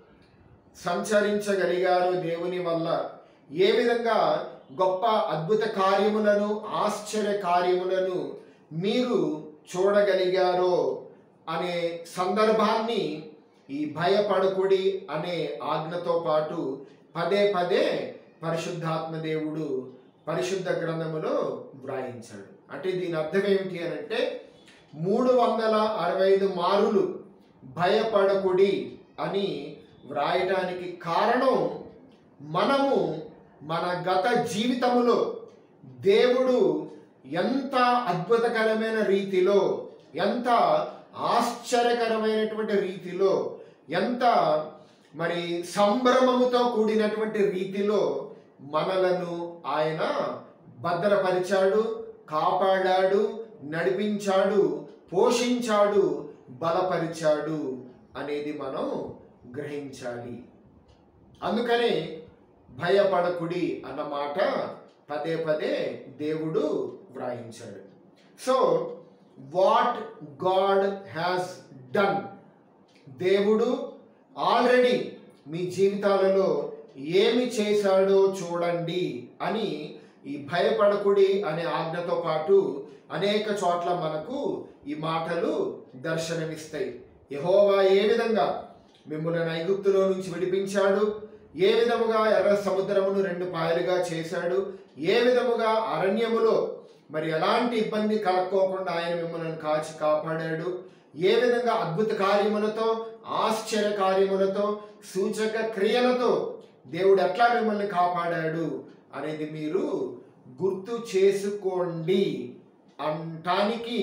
Speaker 1: సంచరించగలిగారో దేవుని వల్ల ఏ విధంగా గొప్ప అద్భుత కార్యములను ఆశ్చర్య కార్యములను మీరు చూడగలిగారో అనే సందర్భాన్ని ఈ భయపడకుడి అనే ఆజ్ఞతో పాటు పదే పదే పరిశుద్ధాత్మ దేవుడు పరిశుద్ధ గ్రంథములో వ్రాయించాడు అంటే దీని అర్థం ఏమిటి అని అంటే మూడు వందల అరవై ఐదు మారులు భయపడకుడి అని వ్రాయటానికి కారణం మనము మన గత జీవితములో దేవుడు ఎంత అద్భుతకరమైన రీతిలో ఎంత ఆశ్చర్యకరమైనటువంటి రీతిలో ఎంత మరి సంభ్రమముతో కూడినటువంటి రీతిలో మనలను ఆయన భద్రపరిచాడు కాపాడాడు నడిపించాడు పోషించాడు బలపరిచాడు అనేది మనం గ్రహించాలి అందుకనే భయపడకుడి అన్న మాట పదే పదే దేవుడు వ్రాయించాడు so what God has done దేవుడు ఆల్రెడీ మీ జీవితాలలో ఏమి చేశాడో చూడండి అని ఈ భయపడకుడి అనే ఆజ్ఞతో పాటు అనేక చోట్ల మనకు ఈ మాటలు దర్శనమిస్తాయి యహోవా ఏ విధంగా మిమ్మల్ని ఐగుప్తులో నుంచి విడిపించాడు ఏ విధముగా ఎర్ర సముద్రమును రెండు పాయలుగా చేశాడు ఏ విధముగా అరణ్యములో మరి ఎలాంటి ఇబ్బంది కలక్కోకుండా ఆయన మిమ్మల్ని కాచి కాపాడాడు ఏ విధంగా అద్భుత కార్యములతో ఆశ్చర్య కార్యములతో సూచక క్రియలతో దేవుడు ఎట్లా మిమ్మల్ని కాపాడాడు అనేది మీరు గుర్తు చేసుకోండి అంటానికి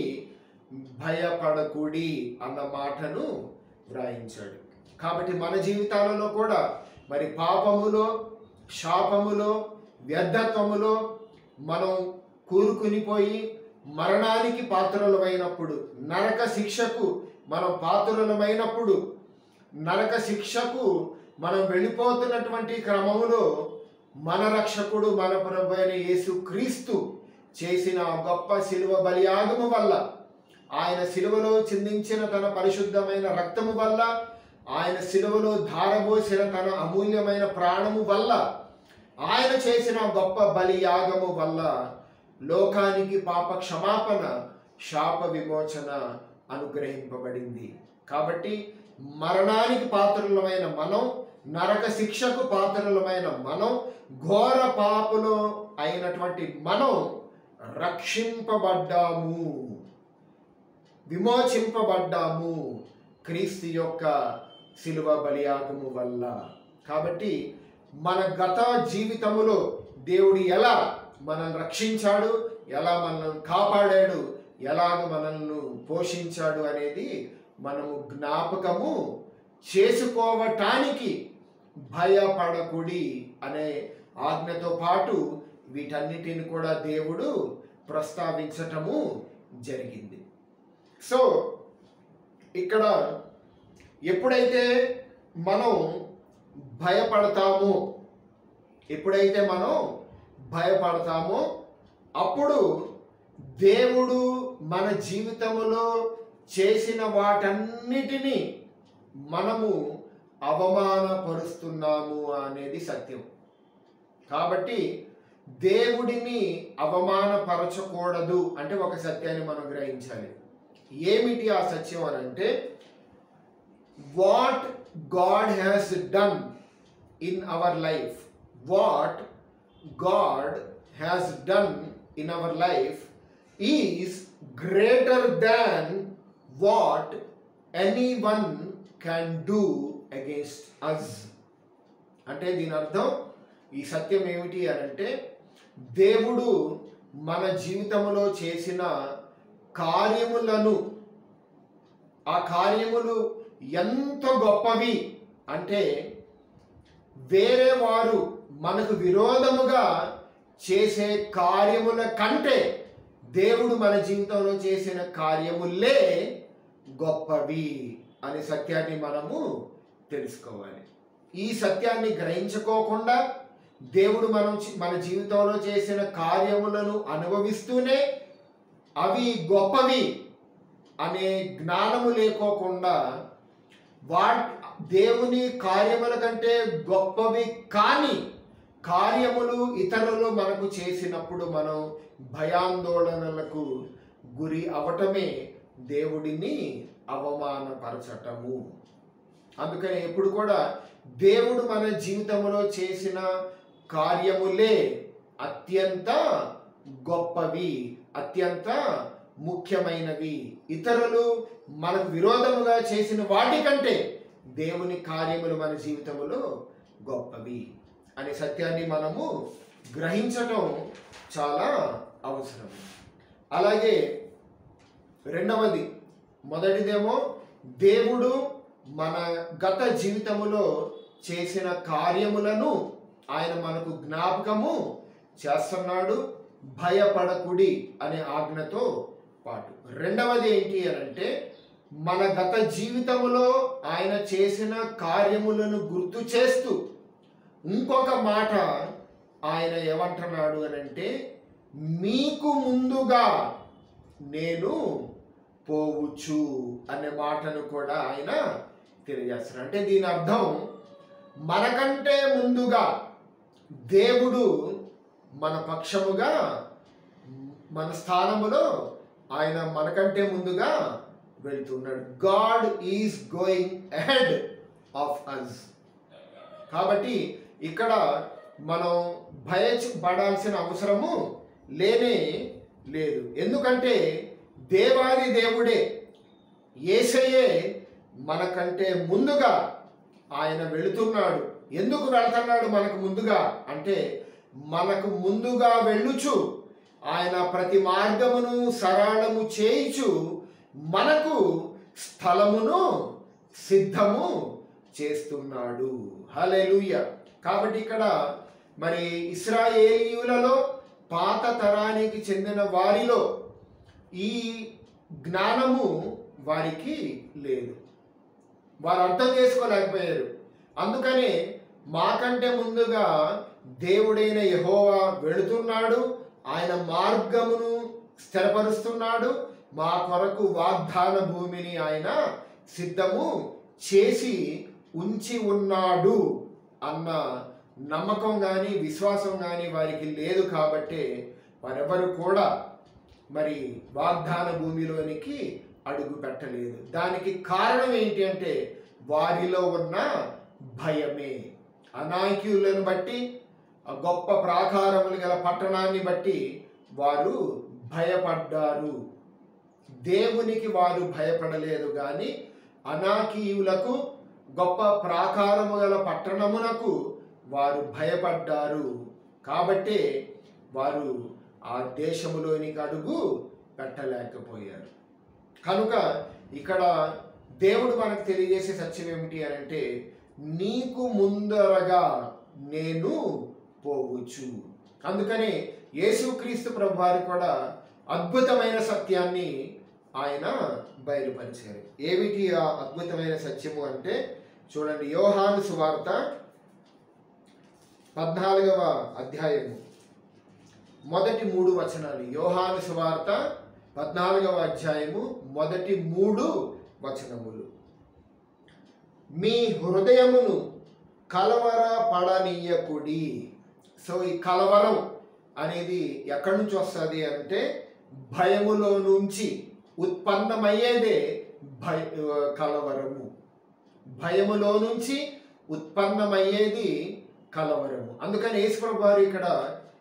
Speaker 1: భయపడకుడి అన్న మాటను వ్రాయించాడు కాబట్టి మన జీవితాలలో కూడా మరి పాపములో శాపములో వ్యర్థత్వములో మనం కూరుకునిపోయి మరణానికి పాత్రలమైనప్పుడు నరక శిక్షకు మనం పాత్రలమైనప్పుడు నరక శిక్షకు మనం వెళ్ళిపోతున్నటువంటి క్రమములో మన రక్షకుడు మన ప్రభు అయిన యేసు క్రీస్తు చేసిన గొప్ప శిలువ బలియాగము వల్ల ఆయన శిలువలో చిందించిన తన పరిశుద్ధమైన రక్తము వల్ల ఆయన శిలువలో ధారబోసిన తన అమూల్యమైన ప్రాణము వల్ల ఆయన చేసిన గొప్ప బలియాగము వల్ల లోకానికి పాప క్షమాపణ శాప విమోచన అనుగ్రహింపబడింది కాబట్టి మరణానికి పాత్రులమైన మనం నరక శిక్షకు పాత్రులమైన మనం ఘోర పాపులో అయినటువంటి మనం రక్షింపబడ్డాము విమోచింపబడ్డాము క్రీస్తు యొక్క శిలువ బలియాగము వల్ల కాబట్టి మన గత జీవితములో దేవుడు ఎలా మనల్ని రక్షించాడు ఎలా మనల్ని కాపాడాడు ఎలాగ మనల్ని పోషించాడు అనేది మనము జ్ఞాపకము చేసుకోవటానికి భయపడకుడి అనే ఆజ్ఞతో పాటు వీటన్నిటిని కూడా దేవుడు ప్రస్తావించటము జరిగింది సో ఇక్కడ ఎప్పుడైతే మనం భయపడతామో ఎప్పుడైతే మనం భయపడతామో అప్పుడు దేవుడు మన జీవితంలో చేసిన వాటన్నిటినీ మనము అవమానపరుస్తున్నాము అనేది సత్యం కాబట్టి దేవుడిని అవమానపరచకూడదు అంటే ఒక సత్యాన్ని మనం గ్రహించాలి ఏమిటి ఆ సత్యం అని అంటే what God has done in our life what God has done in our life is greater than what any one can do against us అంటే దీని అర్థం ఈ సత్యం ఏమిటి అని అంటే దేవుడు మన జీవితంలో చేసిన కార్యములను ఆ కార్యములు ఎంత గొప్పవి అంటే వేరే వారు మనకు విరోధముగా చేసే కార్యముల కంటే దేవుడు మన జీవితంలో చేసిన కార్యములే గొప్పవి అనే సత్యాన్ని మనము తెలుసుకోవాలి ఈ సత్యాన్ని గ్రహించుకోకుండా దేవుడు మనం చి- మన జీవితంలో చేసిన కార్యములను అనుభవిస్తూనే అవి గొప్పవి అనే జ్ఞానము లేకోకుండా వాట్ దేవుని కార్యముల కంటే గొప్పవి కాని కార్యములు ఇతరులు మనకు చేసినప్పుడు మనం భయాందోళనలకు గురి అవటమే దేవుడిని అవమానపరచటము అందుకని ఎప్పుడు కూడా దేవుడు మన జీవితంలో చేసిన కార్యములే అత్యంత గొప్పవి అత్యంత ముఖ్యమైనవి ఇతరులు మనకు విరోధముగా చేసిన వాటికంటే దేవుని కార్యములు మన జీవితంలో గొప్పవి అనే సత్యాన్ని మనము గ్రహించటం చాలా అవసరం అలాగే రెండవది మొదటిదేమో దేవుడు మన గత జీవితములో చేసిన కార్యములను ఆయన మనకు జ్ఞాపకము చేస్తున్నాడు భయపడకుడి అనే ఆజ్ఞతో పాటు రెండవది ఏంటి అని అంటే మన గత జీవితములో ఆయన చేసిన కార్యములను గుర్తు చేస్తూ ఇంకొక మాట ఆయన ఏమంటున్నాడు అని అంటే మీకు ముందుగా నేను పోవచ్చు అనే మాటను కూడా ఆయన తెలియజేస్తున్నాడు అంటే దీని అర్థం మనకంటే ముందుగా దేవుడు మన పక్షముగా మన స్థానములో ఆయన మనకంటే ముందుగా వెళ్తున్నాడు God is going ahead of us కాబట్టి ఇక్కడ మనం భయపడాల్సిన అవసరము లేనే లేదు ఎందుకంటే దేవాది దేవుడే ఏసయ్యే మనకంటే ముందుగా ఆయన వెళుతున్నాడు ఎందుకు వెళ్తున్నాడు మనకు ముందుగా అంటే మనకు ముందుగా వెళ్ళుచు ఆయన ప్రతి మార్గమును సరళము చేయుచు మనకు స్థలమును సిద్ధము చేస్తున్నాడు హల్లెలూయ కాబట్టి ఇక్కడ మరి ఇస్రాయేలీయులలో పాత తరానికి చెందిన వారిలో ఈ జ్ఞానము వారికి లేదు వారు అర్థం చేసుకోలేకపోయారు అందుకనే మాకంటే ముందుగా దేవుడైన యెహోవా వెళుతున్నాడు ఆయన మార్గమును స్థిరపరుస్తున్నాడు మా కొరకు వాగ్దాన భూమిని ఆయన సిద్ధము చేసి ఉంచి ఉన్నాడు అన్న నమ్మకం కానీ విశ్వాసం కానీ వారికి లేదు కాబట్టే వారెవరు కూడా మరి వాగ్దాన భూమిలోనికి అడుగు పెట్టలేదు దానికి కారణం ఏంటి అంటే వారిలో ఉన్న భయమే అనాయకులను బట్టి ఆ గొప్ప ప్రాకారములు గల పట్టణాన్ని బట్టి వారు భయపడ్డారు దేవునికి వారు భయపడలేదు కానీ అనాకీయులకు గొప్ప ప్రాకారము గల పట్టణమునకు వారు భయపడ్డారు కాబట్టే వారు ఆ దేశములోనికి అడుగు పెట్టలేకపోయారు కనుక ఇక్కడ దేవుడు మనకు తెలియజేసే సత్యం ఏమిటి అని అంటే నీకు ముందరగా నేను పోవచ్చు అందుకని యేసుక్రీస్తు ప్రభు వారు కూడా అద్భుతమైన సత్యాన్ని ఆయన బయలుపరిచారు ఏమిటి ఆ అద్భుతమైన సత్యము అంటే చూడండి యోహాను సువార్త పద్నాలుగవ అధ్యాయము మొదటి మూడు వచనాలు యోహాను సువార్త పద్నాలుగవ అధ్యాయము మొదటి మూడు వచనములు మీ హృదయమును కలవర పడనీయకుడి సో ఈ కలవరం అనేది ఎక్కడి నుంచి వస్తుంది అంటే భయములో నుంచి ఉత్పన్నమయ్యేదే భయ కలవరము భయములో నుంచి ఉత్పన్నమయ్యేది కలవరము అందుకని యేసుప్రభు వారు ఇక్కడ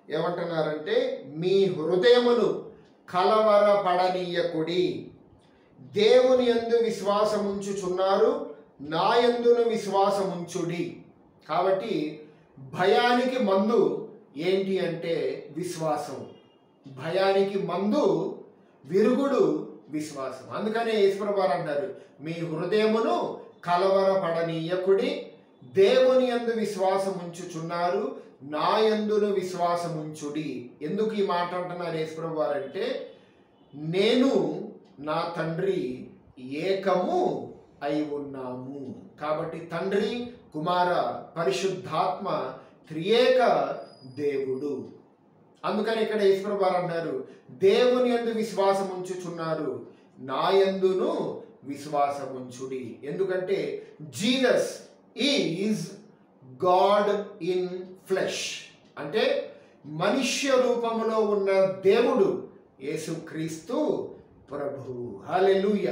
Speaker 1: ఏమంటున్నారంటే మీ హృదయమును కలవరపడనీయకుడి దేవుని యందు విశ్వాసముంచుచున్నారు నా యందును విశ్వాసముంచుడి కాబట్టి భయానికి మందు ఏంటి అంటే విశ్వాసం భయానికి మందు విరుగుడు విశ్వాసం అందుకనే ఈశ్వరవారు వారు అంటారు మీ హృదయమును కలవరపడనీయకుడి దేవుని యందు విశ్వాసం ఉంచుచున్నారు నా యందును విశ్వాసం ఉంచుడి ఎందుకు ఈ మాట అంటున్నారు ఈశ్వరం వారు అంటే నేను నా తండ్రి ఏకము అయి ఉన్నాము కాబట్టి తండ్రి కుమార పరిశుద్ధాత్మ త్రియేక దేవుడు అందుకని ఇక్కడ ఈశ్వర వారు అన్నారు దేవుని యందు విశ్వాసం ఉంచుచున్నారు నా యందును విశ్వాసం ఉంచుడి ఎందుకంటే Jesus is God in flesh అంటే మనుష్య రూపములో ఉన్న దేవుడు యేసుక్రీస్తు ప్రభు హల్లెలూయ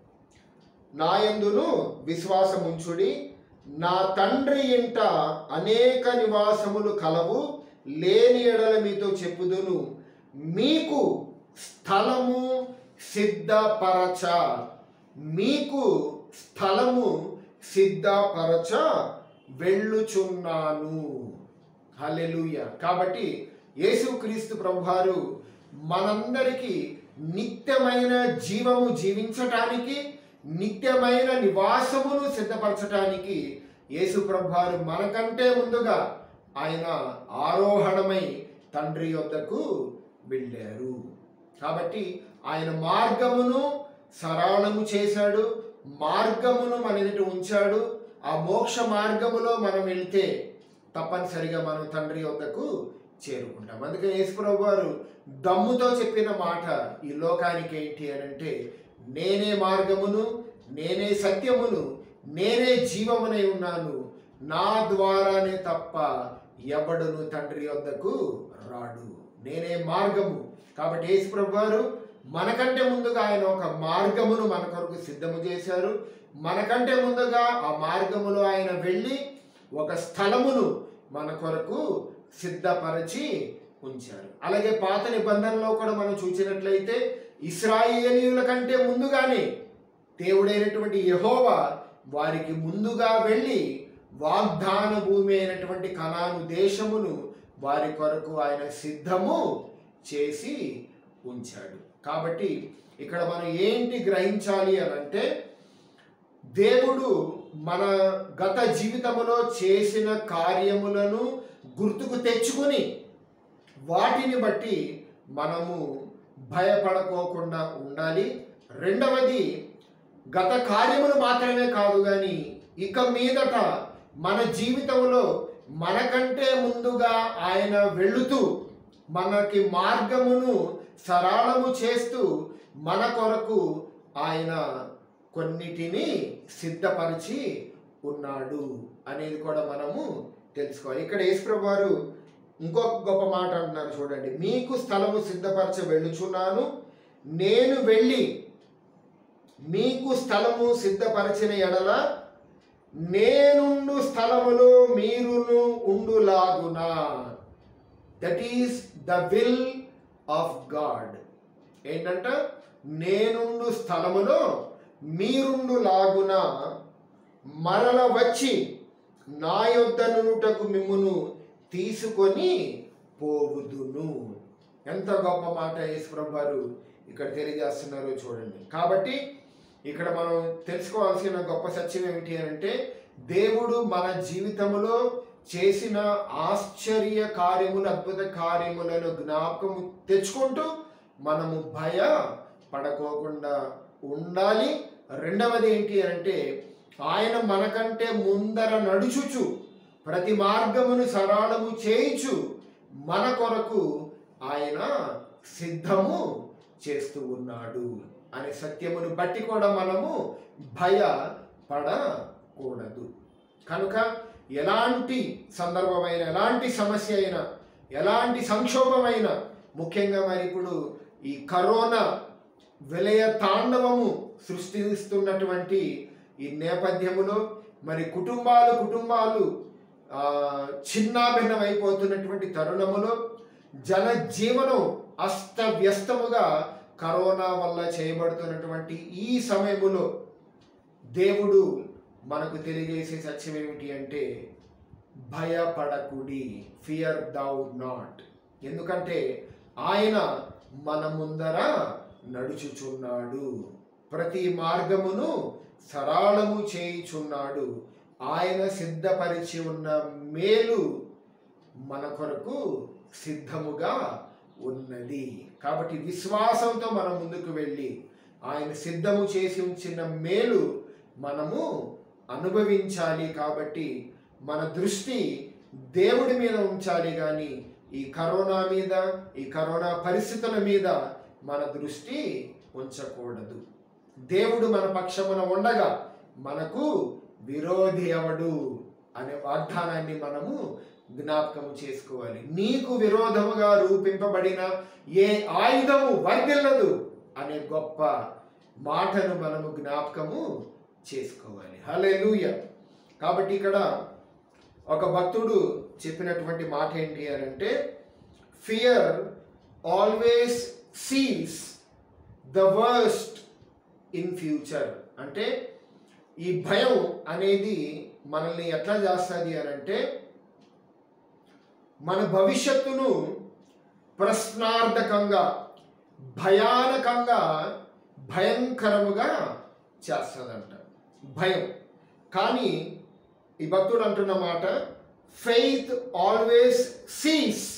Speaker 1: నాయందును విశ్వాసముంచుడి నా తండ్రి ఇంట అనేక నివాసములు కలవు లేని ఎడల మీతో చెప్పుదును మీకు స్థలము సిద్ధపరచ మీకు స్థలము సిద్ధపరచ వెళ్ళుచున్నాను హల్లెలూయ కాబట్టి యేసుక్రీస్తు ప్రభువారు మనందరికీ నిత్యమైన జీవము జీవించటానికి నిత్యమైన నివాసమును సిద్ధపరచటానికి యేసు ప్రభువారు మనకంటే ముందుగా ఆయన ఆరోహణమై తండ్రి యొద్దకు వెళ్ళారు కాబట్టి ఆయన మార్గమును సరళము చేశాడు మార్గమును మన ఎదుట ఉంచాడు ఆ మోక్ష మార్గములో మనం వెళ్తే తప్పనిసరిగా మనం తండ్రి వద్దకు చేరుకుంటాం అందుకే యేసుప్రభు వారు దమ్ముతో చెప్పిన మాట ఈ లోకానికి ఏంటి అని అంటే నేనే మార్గమును నేనే సత్యమును నేనే జీవమునై ఉన్నాను నా ద్వారానే తప్ప ఎవడును తండ్రి వద్దకు రాడు నేనే మార్గము కాబట్టి యేసుప్రభు వారు మనకంటే ముందుగా ఆయన ఒక మార్గమును మన కొరకు సిద్ధము చేశారు మనకంటే ముందుగా ఆ మార్గములో ఆయన వెళ్ళి ఒక స్థలమును మన కొరకు సిద్ధపరచి ఉంచారు అలాగే పాత నిబంధనలో కూడా మనం చూసినట్లయితే ఇస్రాయేలీయుల కంటే ముందుగానే దేవుడైనటువంటి యెహోవా వారికి ముందుగా వెళ్ళి వాగ్దాన భూమి అయినటువంటి కనాను దేశమును వారి కొరకు ఆయన సిద్ధము చేసి ఉంచాడు కాబట్టి ఇక్కడ మనం ఏంటి గ్రహించాలి అని అంటే దేవుడు మన గత జీవితములో చేసిన కార్యములను గుర్తుకు తెచ్చుకొని వాటిని బట్టి మనము భయపడకోకుండా ఉండాలి రెండవది గత కార్యములు మాత్రమే కాదు కానీ ఇక మీదట మన జీవితంలో మనకంటే ముందుగా ఆయన వెళుతూ మనకి మార్గమును సరళము చేస్తూ మన కొరకు ఆయన కొన్నిటిని సిద్ధపరిచి ఉన్నాడు అనేది కూడా మనము తెలుసుకోవాలి ఇక్కడ యేసుప్రభు వారు ఇంకొక గొప్ప మాట అంటున్నారు చూడండి మీకు స్థలము సిద్ధపరచ వెళ్ళుచున్నాను నేను వెళ్ళి మీకు స్థలము సిద్ధపరిచిన ఎడల నేనుండు స్థలములో మీరును ఉండులాగునా that is the will of God ఏంటంట నేనుండు స్థలములో మీరుండు లాగున మరల వచ్చి నా యొద్ద నుండుటకు మిమ్మును తీసుకొని పోవుదును ఎంత గొప్ప మాట యేసుప్రభు వారు ఇక్కడ తెలియజేస్తున్నారో చూడండి కాబట్టి ఇక్కడ మనం తెలుసుకోవాల్సిన గొప్ప సత్యం ఏమిటి అంటే దేవుడు మన జీవితంలో చేసిన ఆశ్చర్య కార్యములు అద్భుత కార్యములను జ్ఞాపకము తెచ్చుకుంటూ మనము భయ పడకోకుండా ఉండాలి రెండవది ఏంటి అంటే ఆయన మనకంటే ముందర నడుచుచు ప్రతి మార్గమును సరళము చేయించు మన కొరకు ఆయన సిద్ధము చేస్తూ ఉన్నాడు అనే సత్యమును బట్టి కూడా మనము భయపడకూడదు కనుక ఎలాంటి సందర్భమైన ఎలాంటి సమస్య అయినా ఎలాంటి సంక్షోభమైన ముఖ్యంగా మరి ఇప్పుడు ఈ కరోనా విలయ తాండవము సృష్టిస్తున్నటువంటి ఈ నేపథ్యములో మరి కుటుంబాలు కుటుంబాలు ఆ, చిన్నాభిన్నమైపోతున్నటువంటి తరుణములో జనజీవనం అస్తవ్యస్తముగా కరోనా వల్ల చేయబడుతున్నటువంటి ఈ సమయములో దేవుడు మనకు తెలియజేసే సత్యం ఏమిటి అంటే భయపడకుడి ఫియర్ దౌ నాట్ ఎందుకంటే ఆయన మన ముందర నడుచుచున్నాడు ప్రతి మార్గమును సరళము చేయుచున్నాడు ఆయన సిద్ధపరిచి ఉన్న మేలు మన కొరకు సిద్ధముగా ఉన్నది కాబట్టి విశ్వాసంతో మనం ముందుకు వెళ్ళి ఆయన సిద్ధము చేసి ఉంచిన మేలు మనము అనుభవించాలి కాబట్టి మన దృష్టి దేవుడి మీద ఉంచాలి కానీ ఈ కరోనా మీద ఈ కరోనా పరిస్థితుల మీద మన దృష్టి ఉంచకూడదు దేవుడు మన పక్షమున ఉండగా మనకు విరోధి ఎవడు అనే వాగ్దానాన్ని మనము జ్ఞాపకము చేసుకోవాలి నీకు విరోధముగా రూపింపబడిన ఏ ఆయుధము వర్దిల్లదు అనే గొప్ప మాటను మనము జ్ఞాపకము చేసుకోవాలి హల్లెలూయా కాబట్టి ఇక్కడ ఒక భక్తుడు చెప్పినటువంటి మాట ఏంటి అని అంటే fear always sees the worst in future అంటే ఈ భయం అనేది మనల్ని ఎట్లా చేస్తుంది అని అంటే మన భవిష్యత్తును ప్రశ్నార్థకంగా భయానకంగా భయంకరముగా చేస్తుందంట భయం కానీ ఈ భక్తుడు అంటున్న మాట faith always sees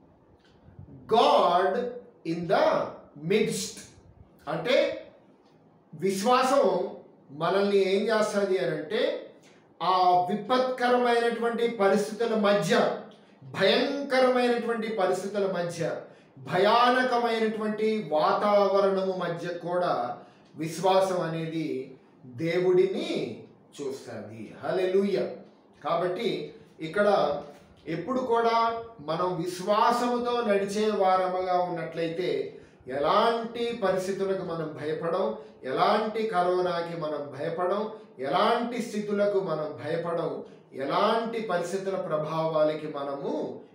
Speaker 1: God in the midst అంటే విశ్వాసం మనల్ని ఏం చేస్తుంది అని అంటే ఆ విపత్కరమైనటువంటి పరిస్థితుల మధ్య భయంకరమైనటువంటి పరిస్థితుల మధ్య భయానకమైనటువంటి వాతావరణము మధ్య కూడా విశ్వాసం అనేది దేవుడిని చూస్తుంది హలెలుయ కాబట్టి ఇక్కడ ఎప్పుడు కూడా మనం విశ్వాసముతో నడిచే వారముగా ఉన్నట్లయితే ఎలాంటి పరిస్థితులకు మనం భయపడం ఎలాంటి కరోనాకి మనం భయపడం ఎలాంటి స్థితులకు మనం భయపడం ఎలాంటి పరిస్థితుల ప్రభావాలకి మనము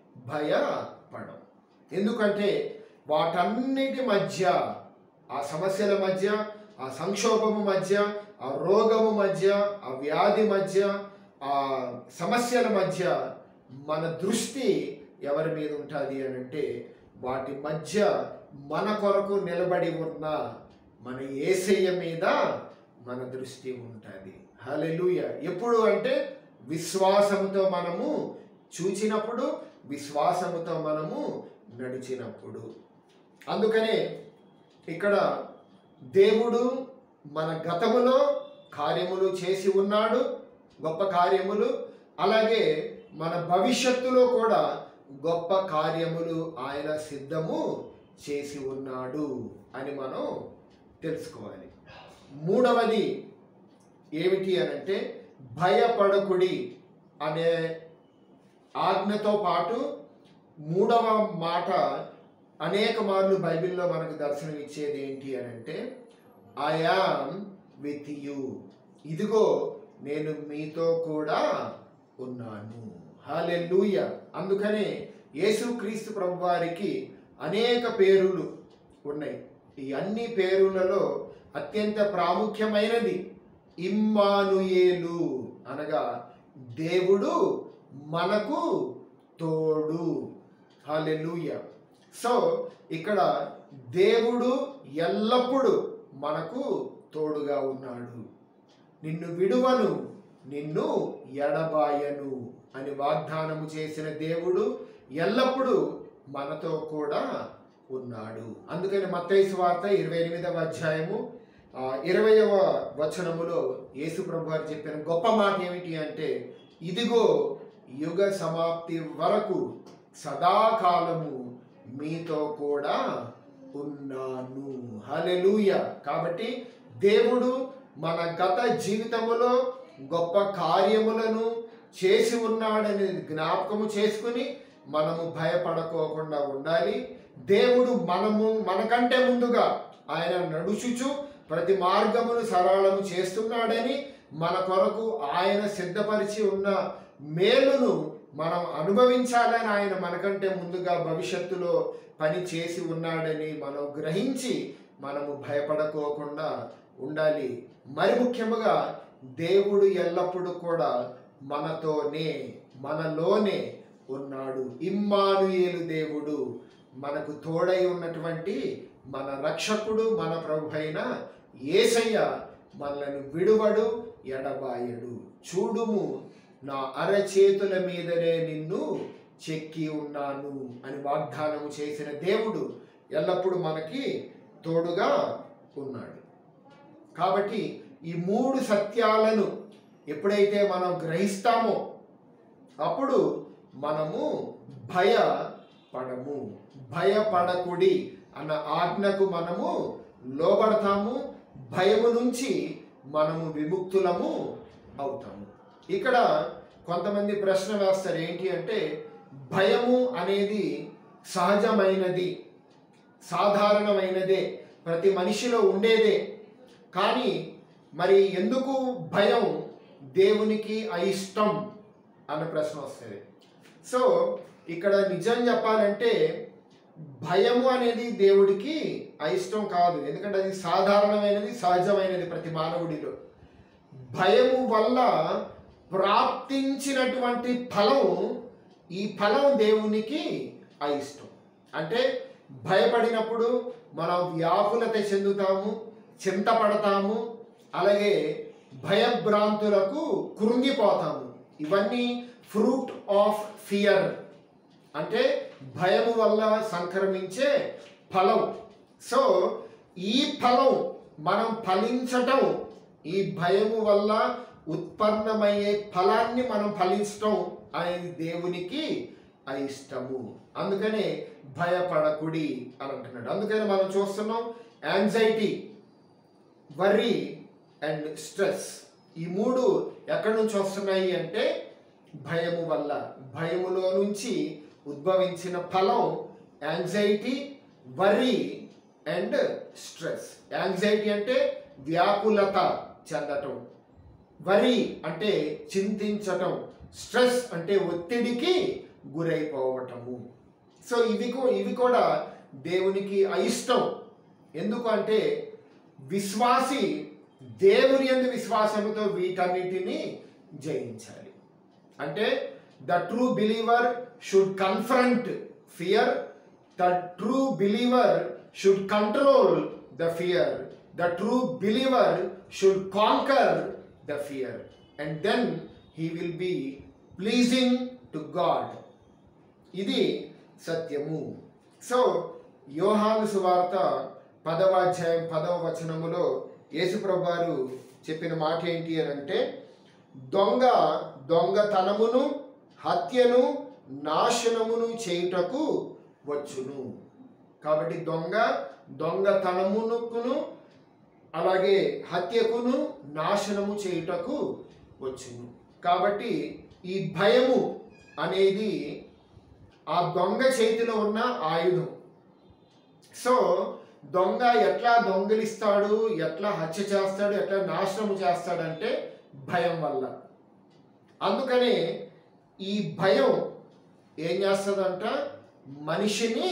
Speaker 1: భయపడం ఎందుకంటే వాటన్నిటి మధ్య ఆ సమస్యల మధ్య ఆ సంక్షోభము మధ్య ఆ రోగము మధ్య ఆ వ్యాధి మధ్య ఆ సమస్యల మధ్య మన దృష్టి ఎవరి మీద ఉంటుంది అని అంటే వాటి మధ్య మన కొరకు నిలబడి ఉన్న మన ఏసయ్య మీద మన దృష్టి ఉంటుంది హలెలుయ ఎప్పుడు అంటే విశ్వాసముతో మనము చూచినప్పుడు విశ్వాసముతో మనము నడిచినప్పుడు అందుకనే ఇక్కడ దేవుడు మన గతములో కార్యములు చేసి ఉన్నాడు గొప్ప కార్యములు అలాగే మన భవిష్యత్తులో కూడా గొప్ప కార్యములు ఆయన సిద్ధము చేసి ఉన్నాడు అని మనం తెలుసుకోవాలి మూడవది ఏమిటి అనంటే భయపడకుడి అనే ఆజ్ఞతో పాటు మూడవ మాట అనేక మార్లు బైబిల్లో మనకు దర్శనం ఇచ్చేది ఏంటి అని అంటే ఐ యామ్ విత్ యూ ఇదిగో నేను మీతో కూడా ఉన్నాను హాలెలూయ అందుకనే యేసుక్రీస్తు ప్రభు వారికి అనేక పేరులు ఉన్నాయి ఈ అన్ని పేరులలో అత్యంత ప్రాముఖ్యమైనది ఇమ్మానుయేలు అనగా దేవుడు మనకు తోడు హాలెలూయ సో ఇక్కడ దేవుడు ఎల్లప్పుడూ మనకు తోడుగా ఉన్నాడు నిన్ను విడువను నిన్ను ఎడబాయను అని వాగ్దానము చేసిన దేవుడు ఎల్లప్పుడూ మనతో కూడా ఉన్నాడు అందుకని మత్తయి వార్త ఇరవై ఎనిమిదవ అధ్యాయము ఆ, ఇరవయవ వచనములో యేసు ప్రభు గారు చెప్పిన గొప్ప మాట ఏమిటి అంటే ఇదిగో యుగ సమాప్తి వరకు సదాకాలము మీతో కూడా ఉన్నాను హలెలూయ కాబట్టి దేవుడు మన గత జీవితములో గొప్ప కార్యములను చేసి ఉన్నాడని జ్ఞాపకము చేసుకుని మనము భయపడకోకుండా ఉండాలి దేవుడు మనము మనకంటే ముందుగా ఆయన నడుచుచు ప్రతి మార్గమును సరళము చేస్తున్నాడని మన కొరకు ఆయన సిద్ధపరిచి ఉన్న మేలును మనం అనుభవించాలని ఆయన మనకంటే ముందుగా భవిష్యత్తులో పని చేసి ఉన్నాడని మనం గ్రహించి మనము భయపడకోకుండా ఉండాలి మరి ముఖ్యముగా దేవుడు ఎల్లప్పుడూ కూడా మనతోనే మనలోనే ఉన్నాడు ఇమ్మానుయేలు దేవుడు మనకు తోడై ఉన్నటువంటి మన రక్షకుడు మన ప్రభు అయిన ఏసయ్య మనలను విడువడు ఎడబాయడు చూడుము నా అరచేతుల మీదనే నిన్ను చెక్కి ఉన్నాను అని వాగ్దానము చేసిన దేవుడు ఎల్లప్పుడూ మనకి తోడుగా ఉన్నాడు కాబట్టి ఈ మూడు సత్యాలను ఎప్పుడైతే మనం గ్రహిస్తామో అప్పుడు మనము భయపడము భయపడకుడి అన్న ఆజ్ఞకు మనము లోబడతాము భయము నుంచి మనము విముక్తులము అవుతాము ఇక్కడ కొంతమంది ప్రశ్న వేస్తారు ఏంటి అంటే భయము అనేది సహజమైనది సాధారణమైనదే ప్రతి మనిషిలో ఉండేదే కానీ మరి ఎందుకు భయం దేవునికి అయిష్టం అన్న ప్రశ్న వస్తుంది సో ఇక్కడ నిజం చెప్పాలంటే భయము అనేది దేవుడికి అయిష్టం కాదు ఎందుకంటే అది సాధారణమైనది సహజమైనది ప్రతి మానవుడిలో భయము వల్ల ప్రాప్తించినటువంటి ఫలం ఈ ఫలం దేవునికి అయిష్టం అంటే భయపడినప్పుడు మనం వ్యాకులత చెందుతాము చింతపడతాము అలాగే భయభ్రాంతులకు కృంగిపోతాము ఇవన్నీ ఫ్రూట్ ఆఫ్ ఫియర్ అంటే భయము వల్ల సంక్రమించే ఫలం సో ఈ ఫలం మనం ఫలించటం ఈ భయము వల్ల ఉత్పన్నమయ్యే ఫలాన్ని మనం ఫలించటం అనేది దేవునికి అయిష్టము అందుకనే భయపడకుడి అని అంటున్నాడు అందుకని మనం చూస్తున్నాం యాంగ్జైటీ వర్రీ అండ్ స్ట్రెస్ ఈ మూడు ఎక్కడి నుంచి వస్తున్నాయి అంటే భయము వల్ల భయములో నుంచి ఉద్భవించిన ఫలం anxiety worry and stress anxiety అంటే వ్యాకులత చెందటం వరి అంటే చింతించటం స్ట్రెస్ అంటే ఒత్తిడికి గురైపోవటము సో ఇవి కూ- ఇవి కూడా దేవునికి అయిష్టం ఎందుకు అంటే విశ్వాసి దేవుని ఎందు విశ్వాసముతో వీటన్నిటిని జయించాలి అంటే the true believer should confront fear the true believer should control the fear the true believer should conquer the fear and then he will be pleasing to God ఇది సత్యము సో యోహాను సువార్త పదవ అధ్యాయం పదవ వచనములో యేసుప్రభు వారు చెప్పిన మాట ఏంటి అని అంటే దొంగ దొంగతనమును హత్యను నాశనమును చేయుటకు వచ్చును కాబట్టి దొంగ దొంగతనమునుకును అలాగే హత్యకును నాశనము చేయుటకు వచ్చును కాబట్టి ఈ భయము అనేది ఆ దొంగ చేతిలో ఉన్న ఆయుధం సో దొంగ ఎట్లా దొంగిలిస్తాడు ఎట్లా హత్య చేస్తాడు ఎట్లా నాశనం చేస్తాడంటే భయం వల్ల అందుకనే ఈ భయం ఏం చేస్తుందంట మనిషిని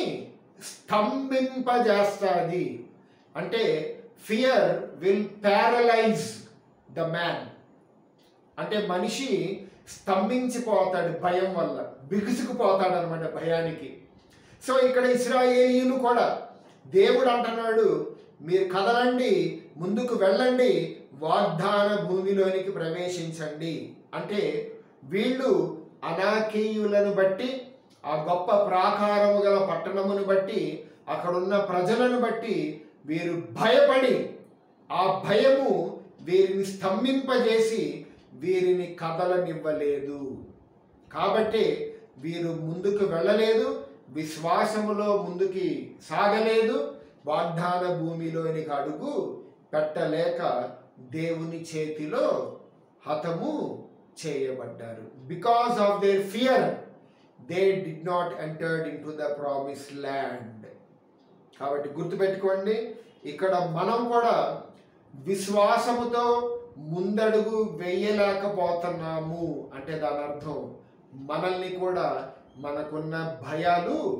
Speaker 1: స్తంభింపజేస్తుంది అంటే fear will paralyse the man అంటే మనిషి స్తంభించిపోతాడు భయం వల్ల బిగుసుకుపోతాడు అనమాట భయానికి సో ఇక్కడ ఇస్రాయేలీయులు కూడా దేవుడు అంటున్నాడు మీరు కదలండి ముందుకు వెళ్ళండి వాగ్దాన భూమిలోనికి ప్రవేశించండి అంటే వీళ్ళు అనాకీయులను బట్టి ఆ గొప్ప ప్రాకారము గల పట్టణమును బట్టి అక్కడున్న ప్రజలను బట్టి వీరు భయపడి ఆ భయము వీరిని స్తంభింపజేసి వీరిని కదలనివ్వలేదు కాబట్టి వీరు ముందుకు వెళ్ళలేదు విశ్వాసములో ముందుకి సాగలేదు వాగ్దాన భూమిలోనికి అడుగు పెట్టలేక దేవుని చేతిలో హతము చేయబడ్డారు because of their fear they did not entered in to the promise land కాబట్టి గుర్తుపెట్టుకోండి ఇక్కడ మనం కూడా విశ్వాసముతో ముందడుగు వేయలేకపోతున్నాము అంటే దాని అర్థం మనల్ని కూడా మనకున్న భయాలు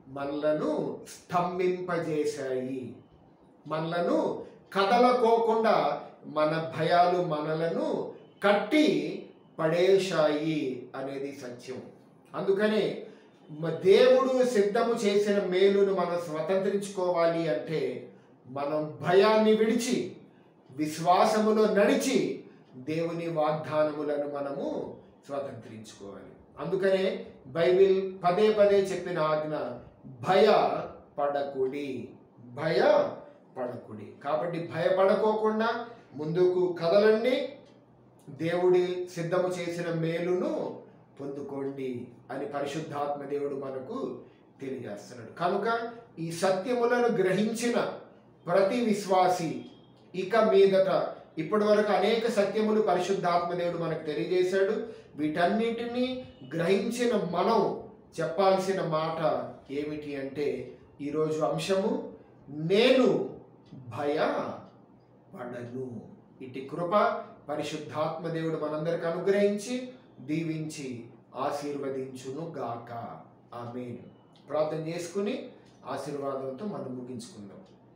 Speaker 1: మనలను స్తంభింపజేశాయి మనలను కదలకోకుండా మన భయాలు మనలను కట్టి పడేశాయి అనేది సత్యం అందుకనే మ- దేవుడు సిద్ధము చేసిన మేలును మనం స్వతంత్రించుకోవాలి అంటే మనం భయాన్ని విడిచి విశ్వాసములో నడిచి దేవుని వాగ్దానములను మనము స్వతంత్రించుకోవాలి అందుకనే బైబిల్ పదే పదే చెప్పిన ఆజ్ఞ భయ పడకుడి భయ పడకుడి కాబట్టి భయపడకోకుండా ముందుకు కదలండి దేవుడి సిద్ధము చేసిన మేలును పొందుకోండి అని పరిశుద్ధాత్మ దేవుడు మనకు తెలియజేస్తున్నాడు కనుక ఈ సత్యములను గ్రహించిన ప్రతి విశ్వాసి ఇక మీదట ఇప్పటి వరకు అనేక సత్యములు పరిశుద్ధాత్మ దేవుడు మనకు తెలియజేశాడు వీటన్నిటినీ గ్రహించిన మనం చెప్పాల్సిన మాట ఏమిటి అంటే ఈరోజు అంశము నేను భయ పడను ఇటు కృప పరిశుద్ధాత్మ దేవుడు మనందరికి అనుగ్రహించి దీవించి ఆశీర్వదించును గాక ఆమె ప్రార్థన చేసుకుని ఆశీర్వాదంతో మనం ముగించుకుందాం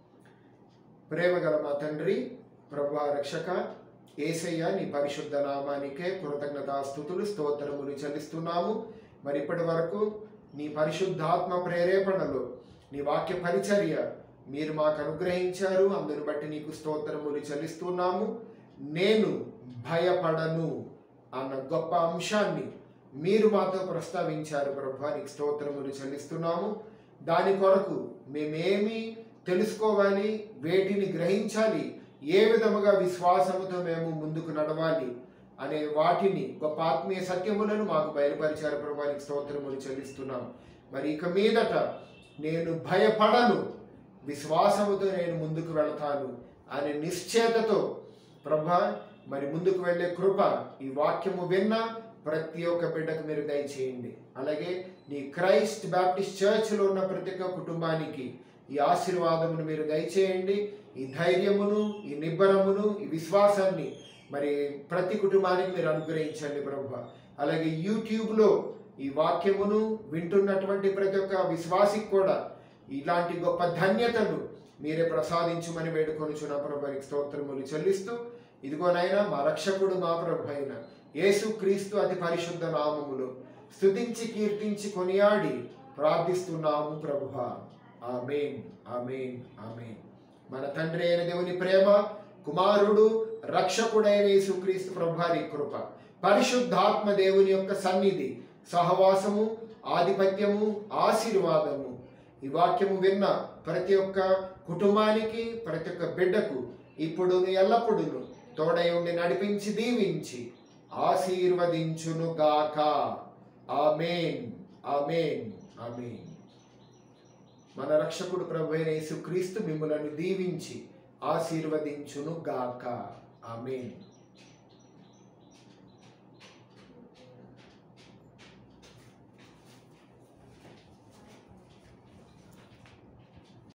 Speaker 1: ప్రేమగల మా తండ్రి ప్రభు రక్షక ఏసయ్య నీ పరిశుద్ధ నామానికే కృతజ్ఞతాస్థుతులు స్తోత్రములు చెల్లిస్తున్నాము మరి ఇప్పటి వరకు నీ పరిశుద్ధాత్మ ప్రేరేపణలో నీ వాక్య పరిచర్య మీరు మాకు అనుగ్రహించారు అందును బట్టి నీకు స్తోత్రములు చెల్లిస్తున్నాము నేను భయపడను అన్న గొప్ప అంశాన్ని మీరు మాతో ప్రస్తావించారు ప్రభా నీకు స్తోత్రములు చెల్లిస్తున్నాము దాని కొరకు మేమేమి తెలుసుకోవాలి వేటిని గ్రహించాలి ఏ విధముగా విశ్వాసముతో మేము ముందుకు నడవాలి అనే వాటిని గొప్ప ఆత్మీయ సత్యములను మాకు బయలుపరిచారు ప్రభా నీకు స్తోత్రములు చెల్లిస్తున్నాం మరి ఇక మీదట నేను భయపడను విశ్వాసముతో నేను ముందుకు వెళతాను అనే నిశ్చేతతో ప్రభా మరి ముందుకు వెళ్ళే కృప ఈ వాక్యము విన్న ప్రతి ఒక్క బిడ్డకు మీరు దయచేయండి అలాగే నీ క్రైస్ట్ బ్యాప్టిస్ట్ చర్చ్లో ఉన్న ప్రతి ఒక్క కుటుంబానికి ఈ ఆశీర్వాదమును మీరు దయచేయండి ఈ ధైర్యమును ఈ నిబ్బరమును ఈ విశ్వాసాన్ని మరి ప్రతి కుటుంబానికి మీరు అనుగ్రహించండి ప్రభు అలాగే యూట్యూబ్లో ఈ వాక్యమును వింటున్నటువంటి ప్రతి ఒక్క విశ్వాసికి కూడా ఇలాంటి గొప్ప ధన్యతను మీరే ప్రసాదించుమని వేడుకొనుచున్న ప్రభునికి స్తోత్రములు చెల్లిస్తూ ఇదిగోనైనా మా రక్షకుడు మా ప్రభు అయిన యేసు క్రీస్తు అతి పరిశుద్ధ నామములో స్తుతించి కీర్తించి కొనియాడి ప్రార్థిస్తున్నాము ప్రభువ ఆమెన్ ఆమెన్ ఆమెన్ మన తండ్రి అయిన దేవుని ప్రేమ కుమారుడు రక్షకుడైన యేసుక్రీస్తు ప్రభువారి కృప పరిశుద్ధాత్మ దేవుని యొక్క సన్నిధి సహవాసము ఆధిపత్యము ఆశీర్వాదము ఈ వాక్యము విన్న ప్రతి ఒక్క కుటుంబానికి ప్రతి ఒక్క బిడ్డకు ఇప్పుడు ఎల్లప్పుడూ తోడై ఉండి నడిపించి దీవించి ఆశీర్వదించును గాక ఆమెన్ ఆమెన్ ఆమెన్ మన రక్షకుడు ప్రభు అయిన యేసుక్రీస్తు మిమ్మలను దీవించి ఆశీర్వదించును గాక ఆమెన్